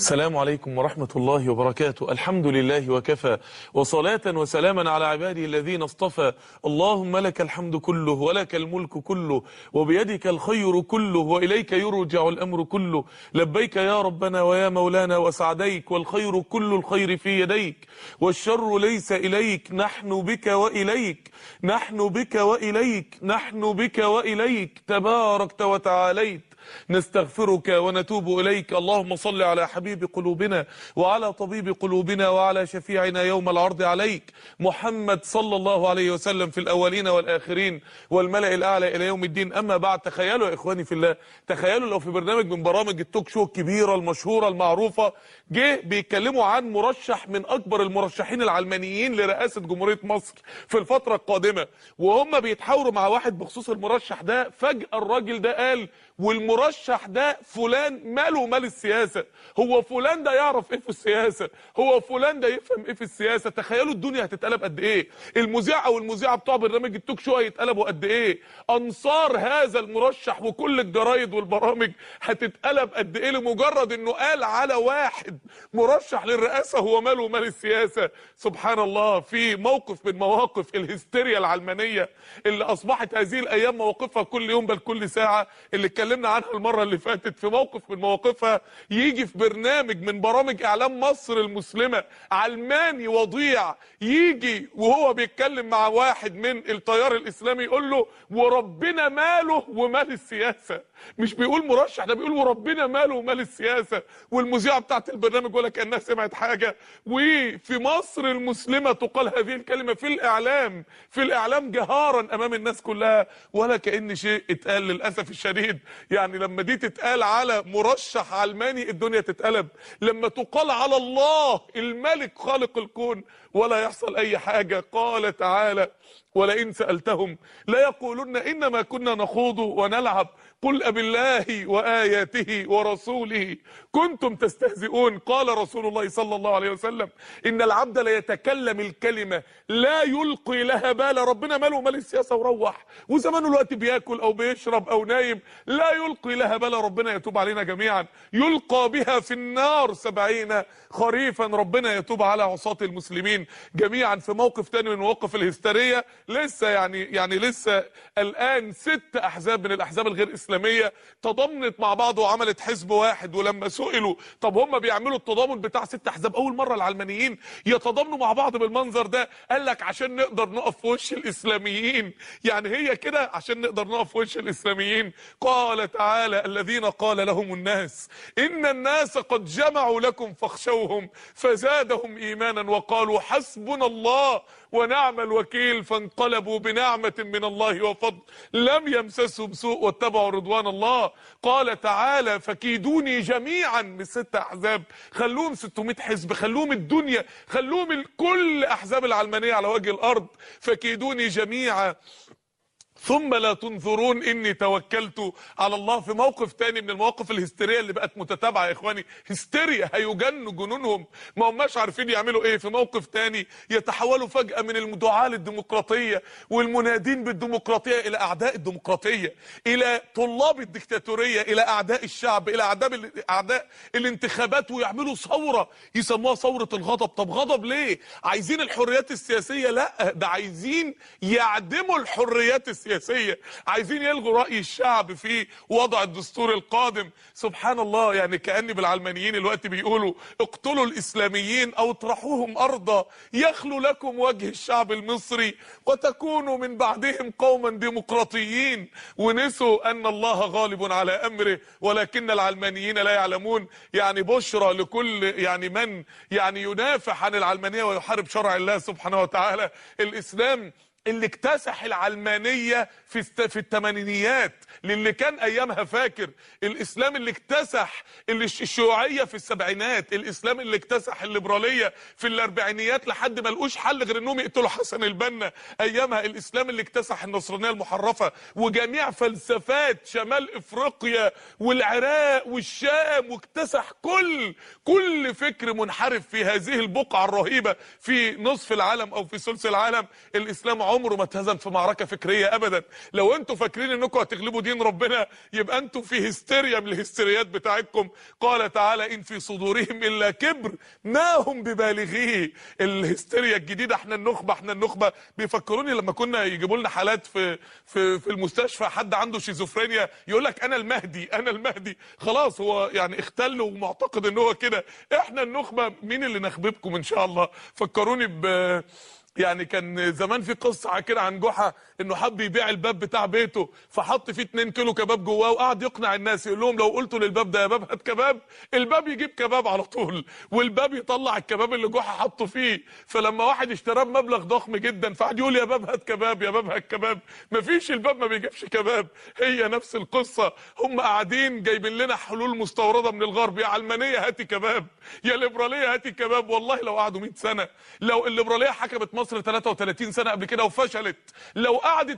السلام عليكم ورحمة الله وبركاته الحمد لله وكفى وصلاة وسلاما على عباده الذين اصطفى اللهم لك الحمد كله ولك الملك كله وبيدك الخير كله وإليك يرجع الأمر كله لبيك يا ربنا ويا مولانا وسعديك والخير كل الخير في يديك والشر ليس إليك نحن بك وإليك نحن بك وإليك نحن بك وإليك تباركت وتعاليت نستغفرك ونتوب إليك اللهم صل على حبيب قلوبنا وعلى طبيب قلوبنا وعلى شفيعنا يوم العرض عليك محمد صلى الله عليه وسلم في الأولين والآخرين والملأ الأعلى إلى يوم الدين أما بعد تخيلوا يا إخواني في الله تخيلوا لو في برنامج من برامج التوك شو الكبيرة المشهورة المعروفة جه بيتكلموا عن مرشح من أكبر المرشحين العلمانيين لرئاسة جمهورية مصر في الفترة القادمة وهم بيتحاوروا مع واحد بخصوص المرشح ده فجأة الراجل ده قال والمرشح ده فلان ماله مال السياسة هو فلان ده يعرف ايه في السياسة هو فلان ده يفهم ايه في السياسة تخيلوا الدنيا هتتقلب قد ايه المذيع او المذيعة بتوع برنامج التوك شو هيتقلبوا قد ايه انصار هذا المرشح وكل الجرايد والبرامج هتتقلب قد ايه لمجرد انه قال على واحد مرشح للرئاسة هو ماله مال السياسة سبحان الله في موقف من مواقف الهستيريا العلمانية اللي اصبحت هذه الايام مواقفها كل يوم بل كل ساعة اللي اتكلمنا عنها المرة اللي فاتت في موقف من مواقفها يجي في برنامج من برامج اعلام مصر المسلمة علماني وضيع يجي وهو بيتكلم مع واحد من التيار الاسلامي يقول له وربنا ماله ومال السياسة مش بيقول مرشح ده بيقول وربنا ماله ومال السياسة والمذيعة بتاعت البرنامج ولا كأنها سمعت حاجة وفي مصر المسلمة تقال هذه الكلمة في الاعلام في الاعلام جهارا امام الناس كلها ولا كأن شيء اتقال للأسف الشديد يعني لما دي تتقال على مرشح علماني الدنيا تتقلب لما تقال على الله الملك خالق الكون ولا يحصل اي حاجة قال تعالى ولئن سألتهم لا يقولون إنما كنا نخوض ونلعب قل أبالله وآياته ورسوله كنتم تستهزئون قال رسول الله صلى الله عليه وسلم إن العبد لا يتكلم الكلمة لا يلقي لها بال ربنا ماله مال السياسة وروح وزمانه الوقت بياكل أو بيشرب أو نايم لا يلقي لها بال ربنا يتوب علينا جميعا يلقى بها في النار سبعين خريفا ربنا يتوب على عصاة المسلمين جميعا في موقف تاني من مواقف الهستيرية لسه يعني يعني لسه الآن ست أحزاب من الأحزاب الغير إسلامية تضامنت مع بعض وعملت حزب واحد ولما سئلوا طب هم بيعملوا التضامن بتاع ست أحزاب أول مرة العلمانيين يتضامنوا مع بعض بالمنظر ده قال لك عشان نقدر نقف في وش الإسلاميين يعني هي كده عشان نقدر نقف في وش الإسلاميين قال تعالى الذين قال لهم الناس إن الناس قد جمعوا لكم فاخشوهم فزادهم إيمانا وقالوا حسبنا الله ونعم الوكيل فانقلبوا بنعمة من الله وفضل لم يمسسهم سوء واتبعوا رضوان الله قال تعالى فكيدوني جميعا من ست احزاب خلوهم 600 حزب خلوهم الدنيا خلوهم الكل احزاب العلمانية على وجه الارض فكيدوني جميعا ثم لا تنظرون اني توكلت على الله في موقف تاني من المواقف الهستيريه اللي بقت متتابعه يا اخواني هستيريا هيجنوا جنونهم ما هماش عارفين يعملوا ايه في موقف تاني يتحولوا فجاه من الدعاة للديمقراطيه والمنادين بالديمقراطيه الى اعداء الديمقراطيه الى طلاب الدكتاتوريه الى اعداء الشعب الى اعداء اعداء الانتخابات ويعملوا ثوره يسموها ثوره الغضب طب غضب ليه عايزين الحريات السياسيه لا ده عايزين يعدموا الحريات السياسيه السياسية عايزين يلغوا رأي الشعب في وضع الدستور القادم سبحان الله يعني كأن بالعلمانيين الوقت بيقولوا اقتلوا الإسلاميين أو اطرحوهم أرضا يخلو لكم وجه الشعب المصري وتكونوا من بعدهم قوما ديمقراطيين ونسوا أن الله غالب على أمره ولكن العلمانيين لا يعلمون يعني بشرى لكل يعني من يعني ينافح عن العلمانية ويحارب شرع الله سبحانه وتعالى الإسلام اللي اكتسح العلمانية في في الثمانينيات للي كان ايامها فاكر الاسلام اللي اكتسح اللي الشيوعية في السبعينات الاسلام اللي اكتسح الليبرالية في الاربعينيات لحد ما لقوش حل غير انهم يقتلوا حسن البنا ايامها الاسلام اللي اكتسح النصرانية المحرفة وجميع فلسفات شمال افريقيا والعراق والشام واكتسح كل كل فكر منحرف في هذه البقعة الرهيبة في نصف العالم او في ثلث العالم الاسلام عمره ما اتهزم في معركه فكريه ابدا لو انتوا فاكرين انكم هتغلبوا دين ربنا يبقى انتوا في هستيريا من الهستيريات بتاعتكم قال تعالى ان في صدورهم الا كبر ما هم ببالغيه الهستيريا الجديده احنا النخبه احنا النخبه بيفكروني لما كنا يجيبوا لنا حالات في في في المستشفى حد عنده شيزوفرينيا يقول لك انا المهدي انا المهدي خلاص هو يعني اختل ومعتقد ان هو كده احنا النخبه مين اللي نخببكم ان شاء الله فكروني ب يعني كان زمان في قصه كده عن جحا انه حب يبيع الباب بتاع بيته فحط فيه 2 كيلو كباب جواه وقعد يقنع الناس يقول لهم لو قلتوا للباب ده يا باب هات كباب الباب يجيب كباب على طول والباب يطلع الكباب اللي جحا حطه فيه فلما واحد اشتراه بمبلغ ضخم جدا فقعد يقول يا باب هات كباب يا باب هات كباب مفيش الباب ما بيجيبش كباب هي نفس القصه هم قاعدين جايبين لنا حلول مستورده من الغرب يا علمانيه هاتي كباب يا ليبراليه هاتي كباب والله لو قعدوا 100 سنه لو الليبراليه حكمت مصر 33 سنه قبل كده وفشلت لو قعدت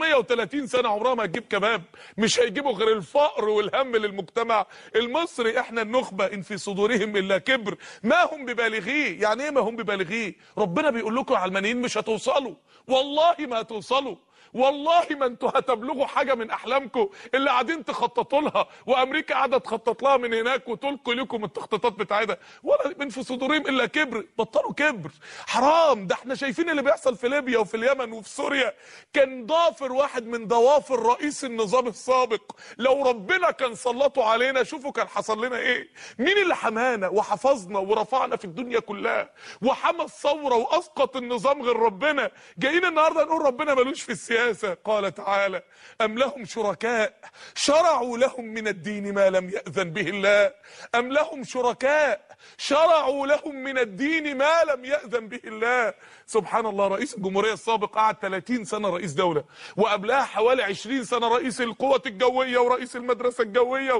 330 سنه عمرها ما هتجيب كباب مش هيجيبوا غير الفقر والهم للمجتمع المصري احنا النخبه ان في صدورهم الا كبر ما هم ببالغيه يعني ايه ما هم ببالغيه ربنا بيقول لكم يا علمانيين مش هتوصلوا والله ما هتوصلوا والله ما انتوا هتبلغوا حاجه من احلامكم اللي قاعدين تخططوا لها وامريكا قاعده تخطط لها من هناك وتلقي لكم التخطيطات بتاعتها ولا من في صدورهم الا كبر بطلوا كبر حرام ده احنا شايفين اللي بيحصل في ليبيا وفي اليمن وفي سوريا كان ضافر واحد من ضوافر رئيس النظام السابق لو ربنا كان سلطه علينا شوفوا كان حصل لنا ايه مين اللي حمانا وحفظنا ورفعنا في الدنيا كلها وحمى الثوره واسقط النظام غير ربنا جايين النهارده نقول ربنا ملوش في السياسه قال تعالى ام لهم شركاء شرعوا لهم من الدين ما لم ياذن به الله ام لهم شركاء شرعوا لهم من الدين ما لم ياذن به الله سبحان الله رئيس الجمهوريه السابق قعد 30 سنه رئيس دوله وقبلها حوالي 20 سنه رئيس القوات الجويه ورئيس المدرسه الجويه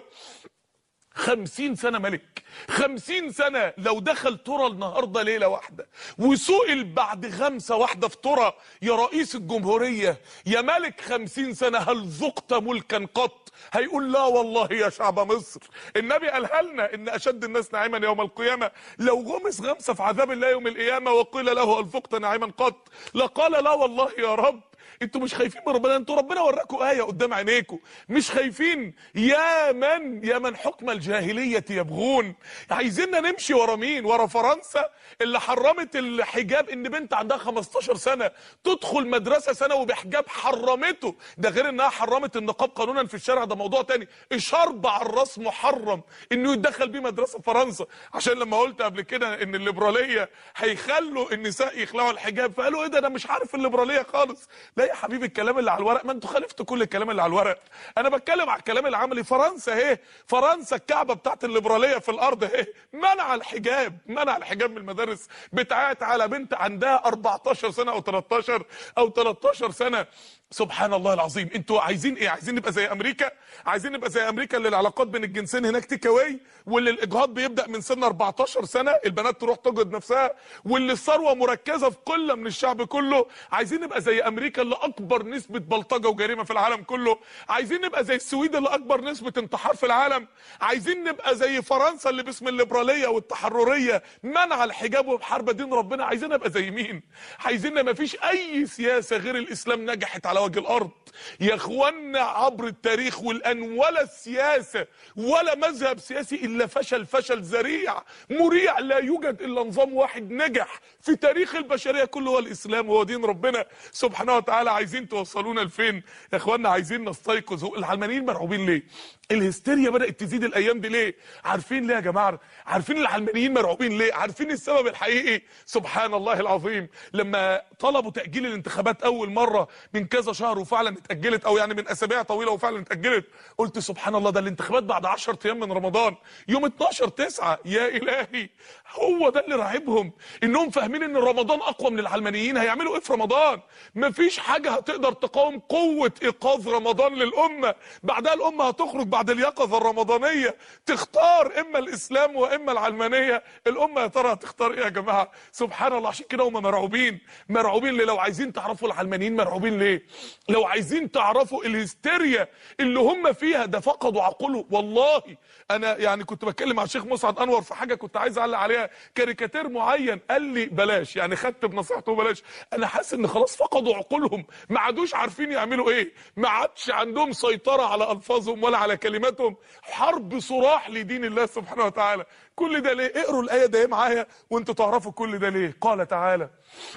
خمسين سنة ملك خمسين سنة لو دخل ترى النهاردة ليلة واحدة وسئل بعد خمسة واحدة في ترى يا رئيس الجمهورية يا ملك خمسين سنة هل ذقت ملكا قط هيقول لا والله يا شعب مصر النبي قالها لنا ان اشد الناس نعيما يوم القيامة لو غمس غمسة في عذاب الله يوم القيامة وقيل له هل ذقت نعيما قط لقال لا والله يا رب انتوا مش خايفين من ربنا انتوا ربنا وراكم آية قدام عينيكم مش خايفين يا من يا من حكم الجاهلية يبغون عايزيننا نمشي ورا مين ورا فرنسا اللي حرمت الحجاب ان بنت عندها 15 سنة تدخل مدرسة ثانوي بحجاب حرمته ده غير انها حرمت النقاب قانونا في الشارع ده موضوع تاني الشرب على الراس محرم انه يتدخل بيه مدرسة فرنسا عشان لما قلت قبل كده ان الليبرالية هيخلوا النساء يخلعوا الحجاب فقالوا ايه ده انا مش عارف الليبرالية خالص لا يا حبيبي الكلام اللي على الورق ما انتوا خالفتوا كل الكلام اللي على الورق انا بتكلم على الكلام العملي فرنسا اهي فرنسا الكعبه بتاعت الليبراليه في الارض اهي منع الحجاب منع الحجاب من المدارس بتاعت على بنت عندها 14 سنه او 13 او 13 سنه سبحان الله العظيم انتوا عايزين ايه عايزين نبقى زي امريكا عايزين نبقى زي امريكا اللي العلاقات بين الجنسين هناك تيك اواي واللي الاجهاض بيبدا من سن 14 سنه البنات تروح تجهض نفسها واللي الثروه مركزه في قله من الشعب كله عايزين نبقى زي امريكا اللي اكبر نسبه بلطجه وجريمه في العالم كله عايزين نبقى زي السويد اللي اكبر نسبه انتحار في العالم عايزين نبقى زي فرنسا اللي باسم الليبراليه والتحرريه منع الحجاب وبحاربه دين ربنا عايزين نبقى زي مين عايزين ما فيش اي سياسه غير الاسلام نجحت على وجه الارض يا اخوانا عبر التاريخ والان ولا السياسه ولا مذهب سياسي الا فشل فشل ذريع مريع لا يوجد الا نظام واحد نجح في تاريخ البشريه كله هو الاسلام وهو دين ربنا سبحانه وتعالى عايزين توصلونا لفين يا اخوانا عايزين نستيقظ العلمانيين مرعوبين ليه الهستيريا بدات تزيد الايام دي ليه عارفين ليه يا جماعه عارفين العلمانيين مرعوبين ليه عارفين السبب الحقيقي سبحان الله العظيم لما طلبوا تاجيل الانتخابات اول مره من كذا شهر وفعلا اتاجلت او يعني من اسابيع طويله وفعلا اتاجلت قلت سبحان الله ده الانتخابات بعد 10 ايام من رمضان يوم 12 9 يا الهي هو ده اللي راعبهم انهم فاهمين ان رمضان اقوى من العلمانيين هيعملوا ايه في رمضان مفيش حاجه هتقدر تقاوم قوه ايقاظ رمضان للامه بعدها الامه هتخرج بعد اليقظه الرمضانيه تختار اما الاسلام واما العلمانيه الامه يا ترى هتختار ايه يا جماعه سبحان الله عشان كده هم مرعوبين مرعوبين ليه لو عايزين تعرفوا العلمانيين مرعوبين ليه لو عايزين تعرفوا الهستيريا اللي هم فيها ده فقدوا عقولهم والله انا يعني كنت بتكلم مع الشيخ مسعد انور في حاجه كنت عايز اعلق عليها كاريكاتير معين قال لي بلاش يعني خدت بنصيحته بلاش انا حاسس ان خلاص فقدوا عقولهم ما عادوش عارفين يعملوا ايه ما عادش عندهم سيطره على الفاظهم ولا على كلماتهم حرب صراح لدين الله سبحانه وتعالى كل ده ليه اقروا الايه ده معايا وانتوا تعرفوا كل ده ليه قال تعالى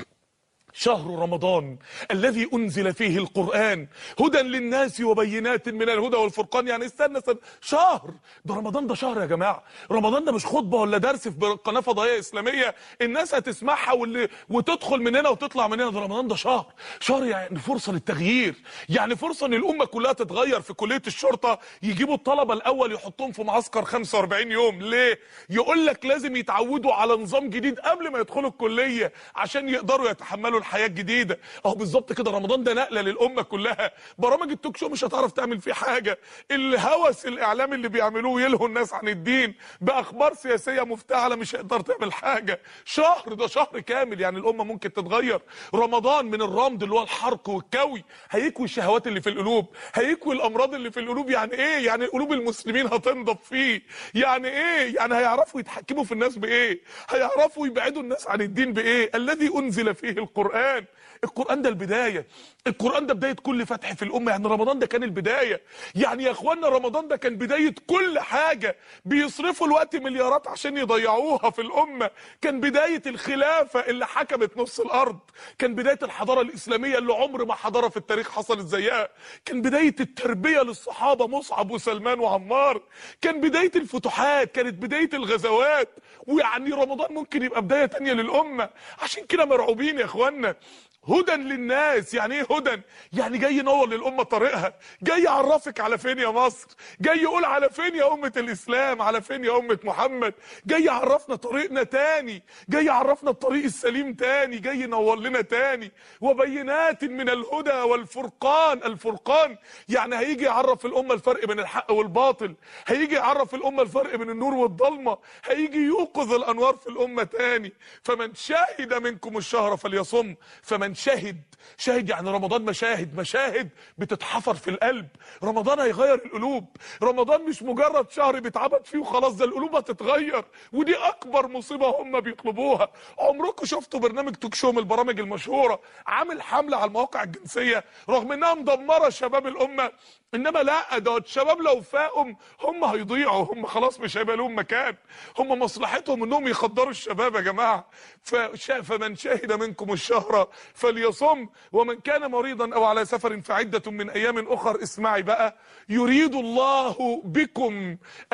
شهر رمضان الذي انزل فيه القران هدى للناس وبينات من الهدى والفرقان يعني استنى استنى شهر ده رمضان ده شهر يا جماعه رمضان ده مش خطبه ولا درس في قناه فضائيه اسلاميه الناس هتسمعها واللي وتدخل من هنا وتطلع من هنا ده رمضان ده شهر شهر يعني فرصه للتغيير يعني فرصه ان الامه كلها تتغير في كليه الشرطه يجيبوا الطلبه الاول يحطوهم في معسكر 45 يوم ليه يقول لك لازم يتعودوا على نظام جديد قبل ما يدخلوا الكليه عشان يقدروا يتحملوا الحياه الجديده اهو بالظبط كده رمضان ده نقله للامه كلها برامج التوك شو مش هتعرف تعمل فيه حاجه الهوس الاعلامي اللي بيعملوه يلهوا الناس عن الدين باخبار سياسيه مفتعله مش هيقدر تعمل حاجه شهر ده شهر كامل يعني الامه ممكن تتغير رمضان من الرمد اللي هو الحرق والكوي هيكوي الشهوات اللي في القلوب هيكوي الامراض اللي في القلوب يعني ايه يعني قلوب المسلمين هتنضف فيه يعني ايه يعني هيعرفوا يتحكموا في الناس بايه هيعرفوا يبعدوا الناس عن الدين بايه الذي انزل فيه القران القران ده البدايه القران ده بدايه كل فتح في الامه يعني رمضان ده كان البدايه يعني يا اخوانا رمضان ده كان بدايه كل حاجه بيصرفوا الوقت مليارات عشان يضيعوها في الامه كان بدايه الخلافه اللي حكمت نص الارض كان بدايه الحضاره الاسلاميه اللي عمر ما حضاره في التاريخ حصلت زيها كان بدايه التربيه للصحابه مصعب وسلمان وعمار كان بدايه الفتوحات كانت بدايه الغزوات ويعني رمضان ممكن يبقى بدايه تانية للامه عشان كده مرعوبين يا اخوانا هدى للناس يعني ايه هدى يعني جاي ينور للامه طريقها جاي يعرفك على فين يا مصر جاي يقول على فين يا امه الاسلام على فين يا امه محمد جاي يعرفنا طريقنا تاني جاي يعرفنا الطريق السليم تاني جاي ينور لنا تاني وبينات من الهدى والفرقان الفرقان يعني هيجي يعرف الامه الفرق بين الحق والباطل هيجي يعرف الامه الفرق بين النور والضلمه هيجي يوقظ الانوار في الامه تاني فمن شهد منكم الشهر فليصم فمن شهد شاهد يعني رمضان مشاهد مشاهد بتتحفر في القلب رمضان هيغير القلوب رمضان مش مجرد شهر بيتعبد فيه وخلاص ده القلوب هتتغير ودي اكبر مصيبه هم بيطلبوها عمركم شفتوا برنامج توك شو من البرامج المشهوره عامل حمله على المواقع الجنسيه رغم انها مدمره شباب الامه انما لا ده الشباب لو فاقوا هم هيضيعوا هم خلاص مش هيبقى لهم مكان هم مصلحتهم انهم يخدروا الشباب يا جماعه فشا فمن شهد منكم الشهر فليصم ومن كان مريضا او على سفر فعده من ايام اخر اسمعي بقى يريد الله بكم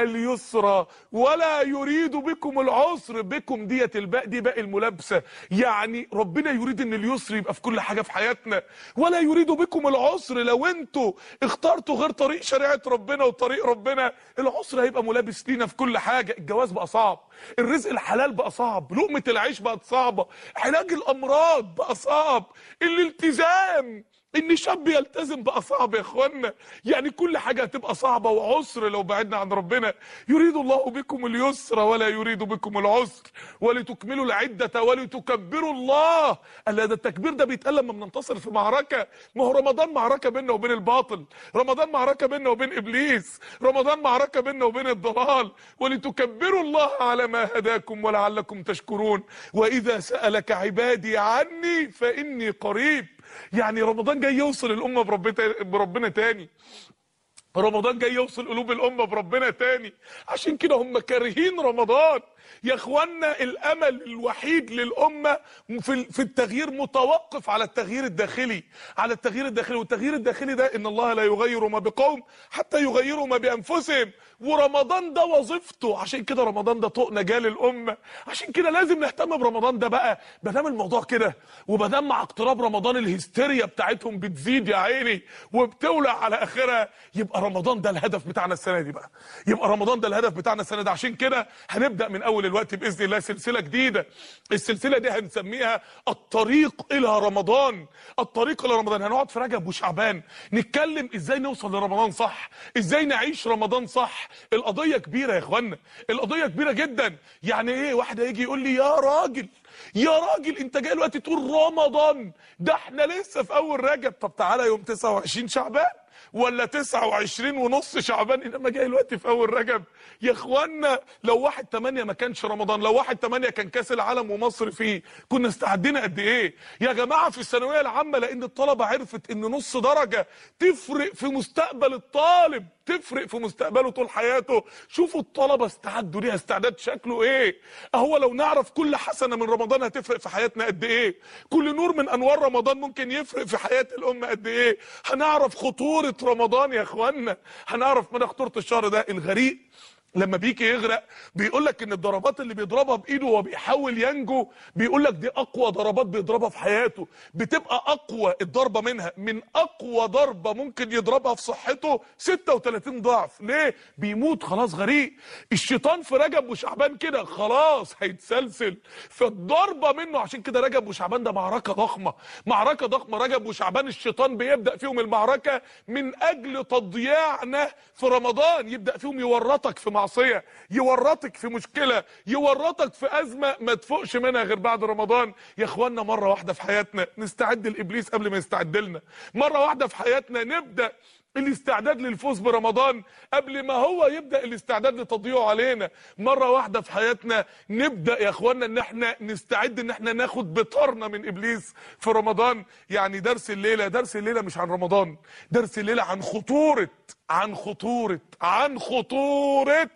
اليسر ولا يريد بكم العسر بكم ديت الباء دي باء الملابسه يعني ربنا يريد ان اليسر يبقى في كل حاجه في حياتنا ولا يريد بكم العسر لو انتوا اخترتوا غير طريق شريعه ربنا وطريق ربنا العسر هيبقى ملابس لينا في كل حاجه الجواز بقى صعب الرزق الحلال بقى صعب لقمه العيش بقت صعبه علاج الامراض بقى صعب الالتزام ان شاب يلتزم بقى صعب يا اخوانا يعني كل حاجه هتبقى صعبه وعسر لو بعدنا عن ربنا يريد الله بكم اليسر ولا يريد بكم العسر ولتكملوا العده ولتكبروا الله الا ده التكبير ده بيتقال لما بننتصر في معركه ما هو رمضان معركه بيننا وبين الباطل رمضان معركه بيننا وبين ابليس رمضان معركه بيننا وبين الضلال ولتكبروا الله على ما هداكم ولعلكم تشكرون واذا سالك عبادي عني فاني قريب يعني رمضان جاي يوصل الامه بربنا بربنا تاني رمضان جاي يوصل قلوب الامه بربنا تاني عشان كده هم كارهين رمضان يا اخوانا الامل الوحيد للامه في في التغيير متوقف على التغيير الداخلي على التغيير الداخلي والتغيير الداخلي ده ان الله لا يغير ما بقوم حتى يغيروا ما بانفسهم ورمضان ده وظيفته عشان كده رمضان ده طوق نجاه للامه عشان كده لازم نهتم برمضان ده بقى ما دام الموضوع كده وما دام مع اقتراب رمضان الهستيريا بتاعتهم بتزيد يا عيني وبتولع على اخرها يبقى رمضان ده الهدف بتاعنا السنه دي بقى يبقى رمضان ده الهدف بتاعنا السنه دي عشان كده هنبدا من اول اول الوقت باذن الله سلسله جديده السلسله دي هنسميها الطريق الى رمضان الطريق الى رمضان هنقعد في رجب وشعبان نتكلم ازاي نوصل لرمضان صح ازاي نعيش رمضان صح القضيه كبيره يا اخوانا القضيه كبيره جدا يعني ايه واحد هيجي يقول لي يا راجل يا راجل انت جاي الوقت تقول رمضان ده احنا لسه في اول رجب طب تعالى يوم 29 شعبان ولا 29 ونص شعبان انما جاي الوقت في اول رجب يا اخوانا لو واحد تمانية ما كانش رمضان لو واحد تمانية كان كاس العالم ومصر فيه كنا استعدينا قد ايه يا جماعه في الثانويه العامه لان الطلبه عرفت ان نص درجه تفرق في مستقبل الطالب تفرق في مستقبله طول حياته شوفوا الطلبه استعدوا ليها استعداد شكله ايه اهو لو نعرف كل حسنه من رمضان هتفرق في حياتنا قد ايه كل نور من انوار رمضان ممكن يفرق في حياه الامه قد ايه هنعرف خطوره رمضان يا اخوانا هنعرف مدى خطوره الشهر ده الغريق لما بيجي يغرق بيقول لك ان الضربات اللي بيضربها بايده وهو بيحاول ينجو بيقول لك دي اقوى ضربات بيضربها في حياته بتبقى اقوى الضربه منها من اقوى ضربه ممكن يضربها في صحته 36 ضعف ليه بيموت خلاص غريق الشيطان في رجب وشعبان كده خلاص هيتسلسل فالضربه منه عشان كده رجب وشعبان ده معركه ضخمه معركه ضخمه رجب وشعبان الشيطان بيبدا فيهم المعركه من اجل تضييعنا في رمضان يبدا فيهم يورطك في معصيه يورطك في مشكله يورطك في ازمه ما تفوقش منها غير بعد رمضان يا اخوانا مره واحده في حياتنا نستعد لابليس قبل ما يستعد لنا مره واحده في حياتنا نبدا الاستعداد للفوز برمضان قبل ما هو يبدا الاستعداد لتضييعه علينا مره واحده في حياتنا نبدا يا اخوانا ان احنا نستعد ان احنا ناخد بطارنا من ابليس في رمضان يعني درس الليله درس الليله مش عن رمضان درس الليله عن خطوره عن خطوره عن خطوره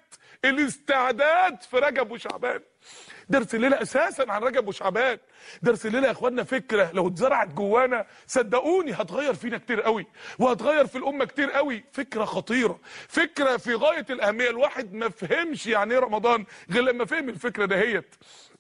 الاستعداد في رجب وشعبان درس الليله اساسا عن رجب وشعبان درس الليله يا اخوانا فكره لو اتزرعت جوانا صدقوني هتغير فينا كتير قوي وهتغير في الامه كتير قوي فكره خطيره فكره في غايه الاهميه الواحد ما فهمش يعني ايه رمضان غير لما فهم الفكره دهيت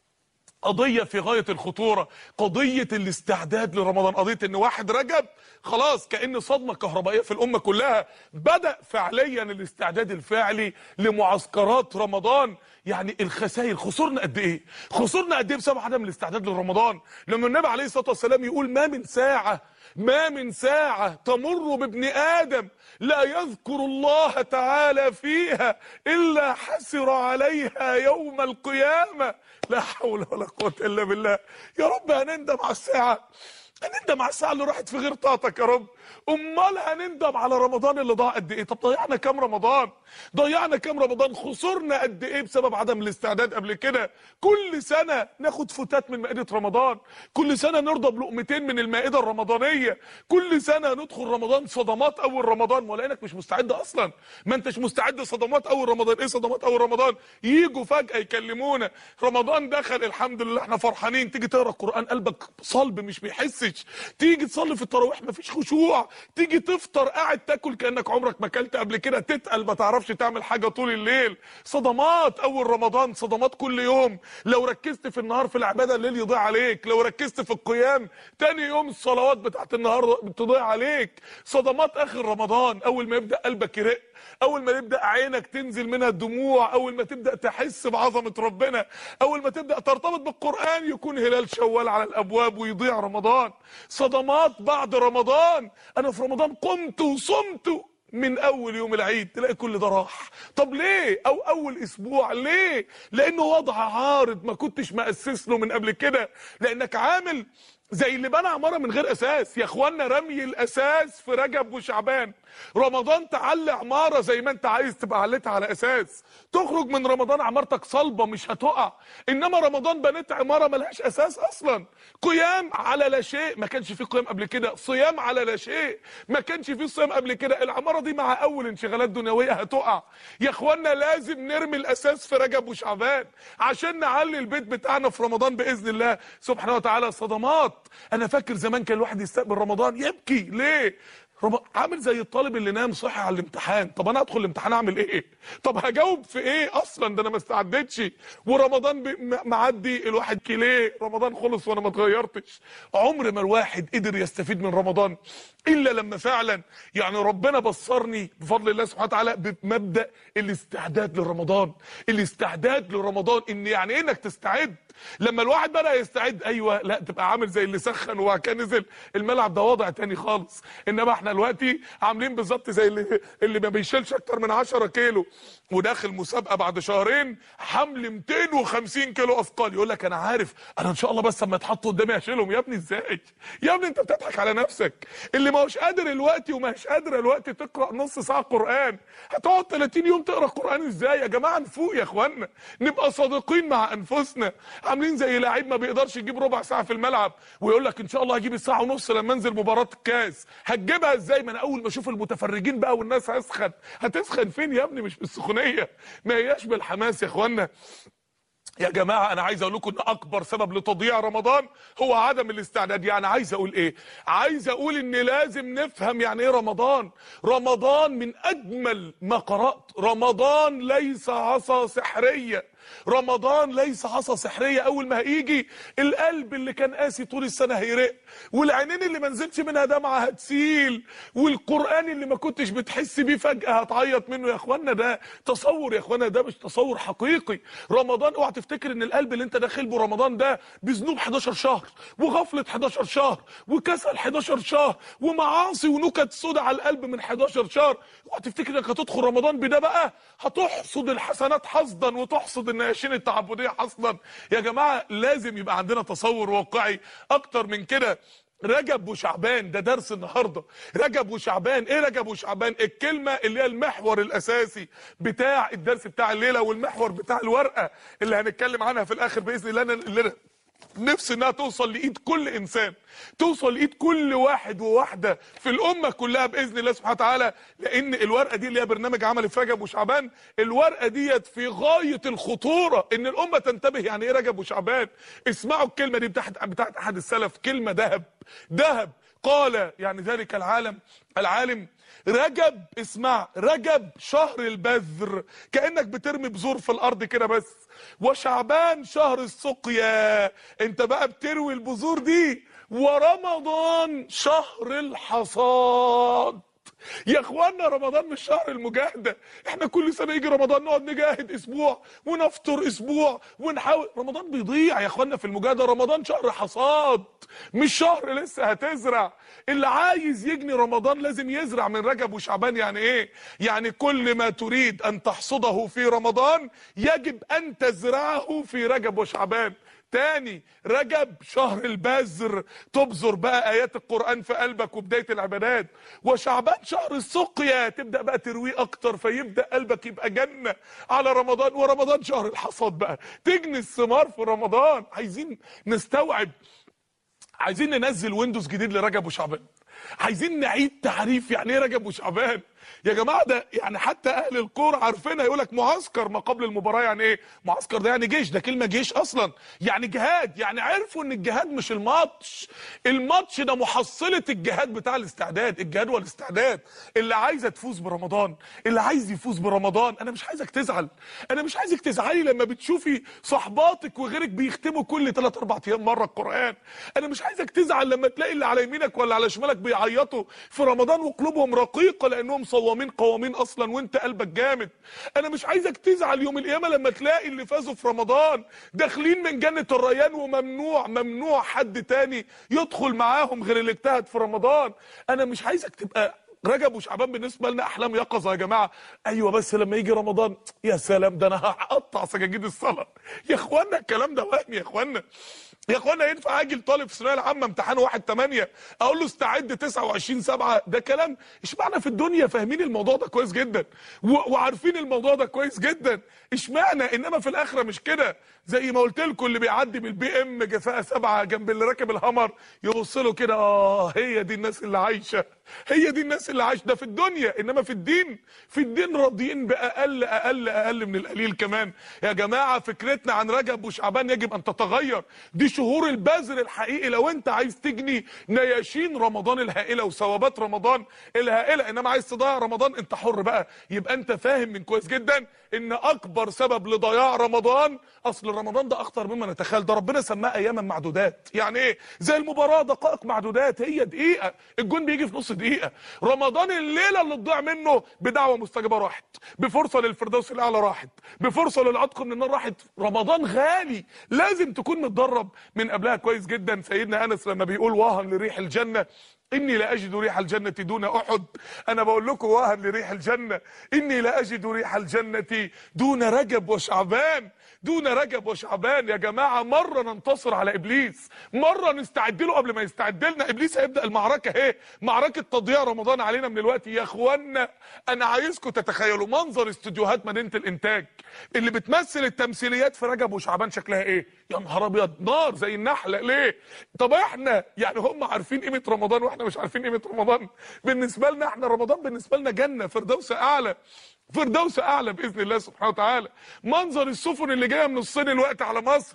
قضية في غاية الخطورة قضية الاستعداد لرمضان قضية ان واحد رجب خلاص كأن صدمة كهربائية في الأمة كلها بدأ فعليا الاستعداد الفعلي لمعسكرات رمضان يعني الخسائر خسرنا قد ايه خسرنا قد ايه بسبب عدم الاستعداد لرمضان لما النبي عليه الصلاة والسلام يقول ما من ساعة ما من ساعة تمر بابن آدم لا يذكر الله تعالى فيها إلا حسر عليها يوم القيامة لا حول ولا قوة إلا بالله يا رب هنندم على الساعة هنندم على الساعة اللي راحت في غير طاقتك يا رب امال هنندم على رمضان اللي ضاع قد ايه طب ضيعنا كام رمضان ضيعنا كام رمضان خسرنا قد ايه بسبب عدم الاستعداد قبل كده كل سنه ناخد فتات من مائده رمضان كل سنه نرضى بلقمتين من المائده الرمضانيه كل سنه ندخل رمضان صدمات اول رمضان ولا انك مش مستعد اصلا ما انتش مستعد صدمات اول رمضان ايه صدمات اول رمضان يجوا فجاه يكلمونا رمضان دخل الحمد لله احنا فرحانين تيجي تقرا القران قلبك صلب مش بيحسش تيجي تصلي في التراويح مفيش خشوع تيجي تفطر قاعد تاكل كانك عمرك ما اكلت قبل كده تتقل ما تعرفش تعمل حاجه طول الليل صدمات اول رمضان صدمات كل يوم لو ركزت في النهار في العباده الليل يضيع عليك لو ركزت في القيام تاني يوم الصلوات بتاعت النهار تضيع عليك صدمات اخر رمضان اول ما يبدا قلبك يرق اول ما يبدا عينك تنزل منها الدموع اول ما تبدا تحس بعظمه ربنا اول ما تبدا ترتبط بالقران يكون هلال شوال على الابواب ويضيع رمضان صدمات بعد رمضان انا في رمضان قمت وصمت من اول يوم العيد تلاقي كل ده راح طب ليه او اول اسبوع ليه لانه وضع عارض ما كنتش مأسس له من قبل كده لانك عامل زي اللي بنى عماره من غير اساس يا اخوانا رمي الاساس في رجب وشعبان رمضان تعلي عماره زي ما انت عايز تبقى عليتها على اساس تخرج من رمضان عمارتك صلبه مش هتقع انما رمضان بنيت عماره ملهاش اساس اصلا قيام على لا شيء ما كانش فيه قيام قبل كده صيام على لا شيء ما كانش فيه صيام قبل كده العماره دي مع اول انشغالات دنيويه هتقع يا اخوانا لازم نرمي الاساس في رجب وشعبان عشان نعلي البيت بتاعنا في رمضان باذن الله سبحانه وتعالى صدمات انا فاكر زمان كان الواحد يستقبل رمضان يبكي ليه رب... عامل زي الطالب اللي نام صحي على الامتحان طب انا ادخل الامتحان اعمل ايه طب هجاوب في ايه اصلا ده انا ما استعدتش ورمضان ب... م- معدي الواحد كيليه رمضان خلص وانا ما اتغيرتش عمر ما الواحد قدر يستفيد من رمضان الا لما فعلا يعني ربنا بصرني بفضل الله سبحانه وتعالى بمبدا الاستعداد لرمضان الاستعداد لرمضان ان يعني ايه انك تستعد لما الواحد بدا يستعد ايوه لا تبقى عامل زي اللي سخن وبعد كده نزل الملعب ده وضع تاني خالص انما احنا دلوقتي عاملين بالظبط زي اللي اللي ما بيشيلش اكتر من 10 كيلو وداخل مسابقه بعد شهرين حمل 250 كيلو اثقال يقول لك انا عارف انا ان شاء الله بس اما يتحطوا قدامي هشيلهم يا ابني ازاي يا ابني انت بتضحك على نفسك اللي ما هوش قادر الوقت وما هيش قادره الوقت تقرا نص ساعه قران هتقعد 30 يوم تقرا قران ازاي يا جماعه نفوق يا اخوانا نبقى صادقين مع انفسنا عاملين زي لعيب ما بيقدرش يجيب ربع ساعه في الملعب ويقول لك ان شاء الله هجيب الساعه ونص لما انزل مباراه الكاس هتجيبها ازاي ما انا اول ما اشوف المتفرجين بقى والناس هسخن هتسخن فين يا ابني مش بالسخونيه ما هياش بالحماس يا اخوانا يا جماعة أنا عايز أقول لكم إن أكبر سبب لتضييع رمضان هو عدم الاستعداد، يعني عايز أقول إيه؟ عايز أقول إن لازم نفهم يعني إيه رمضان، رمضان من أجمل ما قرأت، رمضان ليس عصا سحرية، رمضان ليس عصا سحرية أول ما هيجي القلب اللي كان قاسي طول السنة هيرق، والعينين اللي ما نزلش منها دمعة هتسيل، والقرآن اللي ما كنتش بتحس بيه فجأة هتعيط منه يا إخوانا ده تصور يا إخوانا ده مش تصور حقيقي، رمضان اوعى تفتكر ان القلب اللي انت داخل به رمضان ده بذنوب 11 شهر وغفله 11 شهر وكسل 11 شهر ومعاصي ونكت سودة على القلب من 11 شهر اوعى تفتكر انك هتدخل رمضان بده بقى هتحصد الحسنات حصدا وتحصد النياشين التعبديه حصدا يا جماعه لازم يبقى عندنا تصور واقعي اكتر من كده رجب وشعبان ده درس النهارده رجب وشعبان ايه رجب وشعبان الكلمه اللي هي المحور الاساسي بتاع الدرس بتاع الليله والمحور بتاع الورقه اللي هنتكلم عنها في الاخر باذن الله اللي أنا نفسي انها توصل لايد كل انسان توصل لايد كل واحد وواحده في الامه كلها باذن الله سبحانه وتعالى لان الورقه دي اللي هي برنامج عمل في رجب وشعبان الورقه ديت في غايه الخطوره ان الامه تنتبه يعني ايه رجب وشعبان اسمعوا الكلمه دي بتاعت بتاعت احد السلف كلمه ذهب ذهب قال يعني ذلك العالم العالم رجب اسمع رجب شهر البذر كانك بترمي بذور في الارض كده بس وشعبان شهر السقيا انت بقى بتروي البذور دي ورمضان شهر الحصاد يا اخوانا رمضان مش شهر المجاهده احنا كل سنه يجي رمضان نقعد نجاهد اسبوع ونفطر اسبوع ونحاول رمضان بيضيع يا اخوانا في المجاهده رمضان شهر حصاد مش شهر لسه هتزرع اللي عايز يجني رمضان لازم يزرع من رجب وشعبان يعني ايه يعني كل ما تريد ان تحصده في رمضان يجب ان تزرعه في رجب وشعبان تاني رجب شهر البذر تبذر بقى ايات القران في قلبك وبدايه العبادات وشعبان شهر السقيا تبدا بقى ترويه اكتر فيبدا قلبك يبقى جنه على رمضان ورمضان شهر الحصاد بقى تجني الثمار في رمضان عايزين نستوعب عايزين ننزل ويندوز جديد لرجب وشعبان عايزين نعيد تعريف يعني ايه رجب وشعبان يا جماعه ده يعني حتى اهل الكوره عارفينها يقول لك معسكر ما قبل المباراه يعني ايه معسكر ده يعني جيش ده كلمه جيش اصلا يعني جهاد يعني عرفوا ان الجهاد مش الماتش الماتش ده محصله الجهاد بتاع الاستعداد الجهاد والاستعداد اللي عايزه تفوز برمضان اللي عايز يفوز برمضان انا مش عايزك تزعل انا مش عايزك تزعلي لما بتشوفي صحباتك وغيرك بيختموا كل 3 4 ايام مره القران انا مش عايزك تزعل لما تلاقي اللي على يمينك ولا على شمالك بيعيطوا في رمضان وقلوبهم رقيقه لانهم صوامين قوامين اصلا وانت قلبك جامد انا مش عايزك تزعل يوم القيامه لما تلاقي اللي فازوا في رمضان داخلين من جنه الريان وممنوع ممنوع حد تاني يدخل معاهم غير اللي اجتهد في رمضان انا مش عايزك تبقى رجب وشعبان بالنسبه لنا احلام يقظه يا جماعه ايوه بس لما يجي رمضان يا سلام ده انا هقطع سجاجيد الصلاه يا اخوانا الكلام ده وهم يا اخوانا يا اخوانا ينفع اجي لطالب في الثانويه العامه امتحانه 1 8 اقول له استعد 29 7 ده كلام اشمعنى في الدنيا فاهمين الموضوع ده كويس جدا و- وعارفين الموضوع ده كويس جدا اشمعنى انما في الاخره مش كده زي ما قلت لكم اللي بيعدي بالبي ام جفاء سبعه جنب اللي راكب الهمر يبص له كده اه هي دي الناس اللي عايشه هي دي الناس اللي عايش ده في الدنيا انما في الدين في الدين راضيين باقل اقل اقل من القليل كمان يا جماعه فكرتنا عن رجب وشعبان يجب ان تتغير دي شهور البذر الحقيقي لو انت عايز تجني نياشين رمضان الهائله وثوابات رمضان الهائله انما عايز تضيع رمضان انت حر بقى يبقى انت فاهم من كويس جدا ان اكبر سبب لضياع رمضان اصل رمضان ده اخطر مما نتخيل ده ربنا سماه اياما معدودات يعني ايه زي المباراه دقائق معدودات هي دقيقه الجون بيجي في نص دقيقه رمضان الليله اللي تضيع منه بدعوه مستجابه راحت بفرصه للفردوس الاعلى راحت بفرصه للعتق من النار راحت رمضان غالي لازم تكون متدرب من قبلها كويس جدا سيدنا انس لما بيقول واهن لريح الجنه اني لا اجد ريح الجنه دون احد انا بقول لكم واهن لريح الجنه اني لا اجد ريح الجنه دون رجب وشعبان دون رجب وشعبان يا جماعه مره ننتصر على ابليس مره نستعد له قبل ما يستعد لنا ابليس هيبدا المعركه اهي معركه تضييع رمضان علينا من الوقت يا اخوانا انا عايزكم تتخيلوا منظر استوديوهات مدينه الانتاج اللي بتمثل التمثيليات في رجب وشعبان شكلها ايه يا نهار ابيض نار زي النحله ليه طب احنا يعني هم عارفين قيمه رمضان واحنا مش عارفين قيمه رمضان بالنسبه لنا احنا رمضان بالنسبه لنا جنه فردوس اعلى فردوس اعلى باذن الله سبحانه وتعالى منظر السفن اللي جايه من الصين الوقت على مصر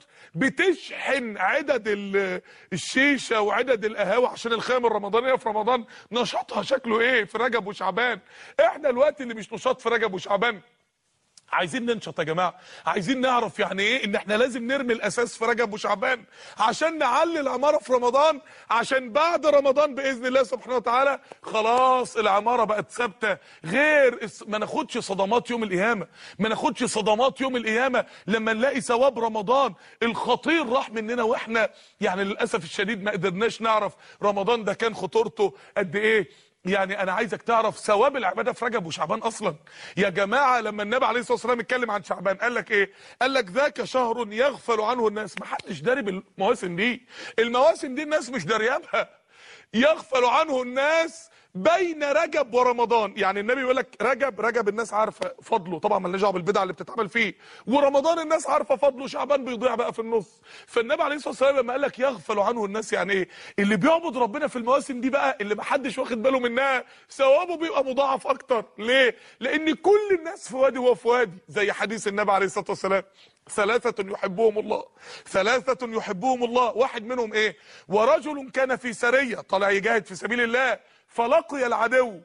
بتشحن عدد ال- الشيشه وعدد القهاوي عشان الخيام الرمضانيه في رمضان نشاطها شكله ايه في رجب وشعبان احنا الوقت اللي مش نشاط في رجب وشعبان عايزين ننشط يا جماعه عايزين نعرف يعني ايه ان احنا لازم نرمي الاساس في رجب وشعبان عشان نعلي العماره في رمضان عشان بعد رمضان باذن الله سبحانه وتعالى خلاص العماره بقت ثابته غير الس- ما ناخدش صدمات يوم القيامه ما ناخدش صدمات يوم القيامه لما نلاقي ثواب رمضان الخطير راح مننا واحنا يعني للاسف الشديد ما قدرناش نعرف رمضان ده كان خطورته قد ايه يعني انا عايزك تعرف ثواب العباده في رجب وشعبان اصلا يا جماعه لما النبي عليه الصلاه والسلام اتكلم عن شعبان قال لك ايه قال لك ذاك شهر يغفل عنه الناس ما حدش داري بالمواسم دي المواسم دي الناس مش داريابها يغفل عنه الناس بين رجب ورمضان يعني النبي يقول لك رجب رجب الناس عارفه فضله طبعا مالناش دعوه بالبدع اللي بتتعمل فيه ورمضان الناس عارفه فضله شعبان بيضيع بقى في النص فالنبي عليه الصلاه والسلام لما قال لك يغفل عنه الناس يعني ايه اللي بيعبد ربنا في المواسم دي بقى اللي محدش واخد باله منها ثوابه بيبقى مضاعف اكتر ليه لان كل الناس في وادي وهو في وادي زي حديث النبي عليه الصلاه والسلام ثلاثة يحبهم الله ثلاثة يحبهم الله واحد منهم ايه ورجل كان في سرية طالع يجاهد في سبيل الله فلقي العدو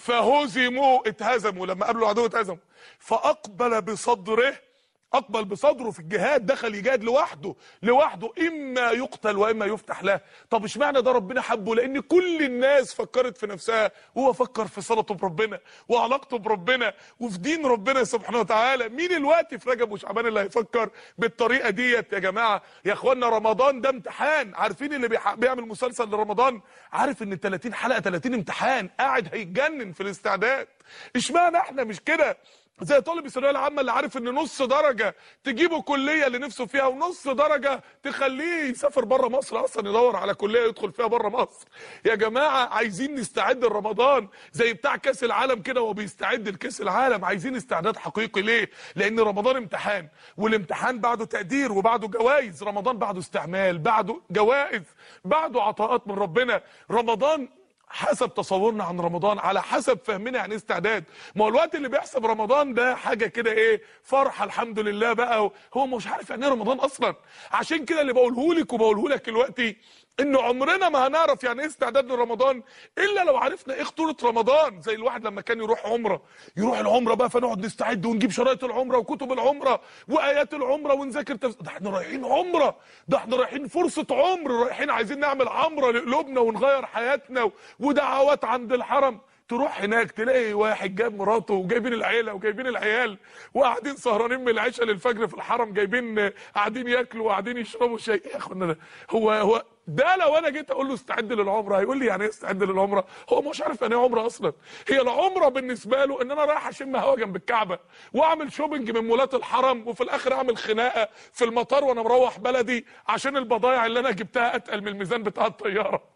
فهزموا اتهزموا لما قابلوا العدو اتهزموا فاقبل بصدره اقبل بصدره في الجهاد دخل يجاهد لوحده لوحده اما يقتل واما يفتح له طب اشمعنى ده ربنا حبه لان كل الناس فكرت في نفسها وهو فكر في صلته بربنا وعلاقته بربنا وفي دين ربنا سبحانه وتعالى مين الوقت في رجب وشعبان اللي هيفكر بالطريقه ديت يا جماعه يا اخوانا رمضان ده امتحان عارفين اللي بيح- بيعمل مسلسل لرمضان عارف ان 30 حلقه 30 امتحان قاعد هيتجنن في الاستعداد اشمعنى احنا مش كده زي طالب الثانويه العامه اللي عارف ان نص درجه تجيبه كليه اللي نفسه فيها ونص درجه تخليه يسافر بره مصر اصلا يدور على كليه يدخل فيها بره مصر يا جماعه عايزين نستعد لرمضان زي بتاع كاس العالم كده وهو بيستعد لكاس العالم عايزين استعداد حقيقي ليه لان رمضان امتحان والامتحان بعده تقدير وبعده جوائز رمضان بعده استعمال بعده جوائز بعده عطاءات من ربنا رمضان حسب تصورنا عن رمضان على حسب فهمنا عن استعداد ما هو الوقت اللي بيحسب رمضان ده حاجه كده ايه فرحه الحمد لله بقى هو مش عارف يعني ايه رمضان اصلا عشان كده اللي بقوله لك وبقوله لك دلوقتي ان عمرنا ما هنعرف يعني ايه استعداد لرمضان الا لو عرفنا ايه خطوره رمضان زي الواحد لما كان يروح عمره يروح العمره بقى فنقعد نستعد ونجيب شرايط العمره وكتب العمره وايات العمره ونذاكر تفس... ده احنا رايحين عمره ده احنا رايحين فرصه عمر رايحين عايزين نعمل عمره لقلوبنا ونغير حياتنا و... ودعوات عند الحرم تروح هناك تلاقي واحد جاب مراته وجايبين العيله وجايبين العيال وقاعدين سهرانين من العشاء للفجر في الحرم جايبين قاعدين ياكلوا وقاعدين يشربوا شاي يا اخوانا ده هو هو ده لو انا جيت اقول له استعد للعمره هيقول لي يعني ايه استعد للعمره هو مش عارف يعني ايه عمره اصلا هي العمره بالنسبه له ان انا رايح اشم هوا جنب الكعبه واعمل شوبنج من مولات الحرم وفي الاخر اعمل خناقه في المطار وانا مروح بلدي عشان البضايع اللي انا جبتها اتقل من الميزان بتاع الطياره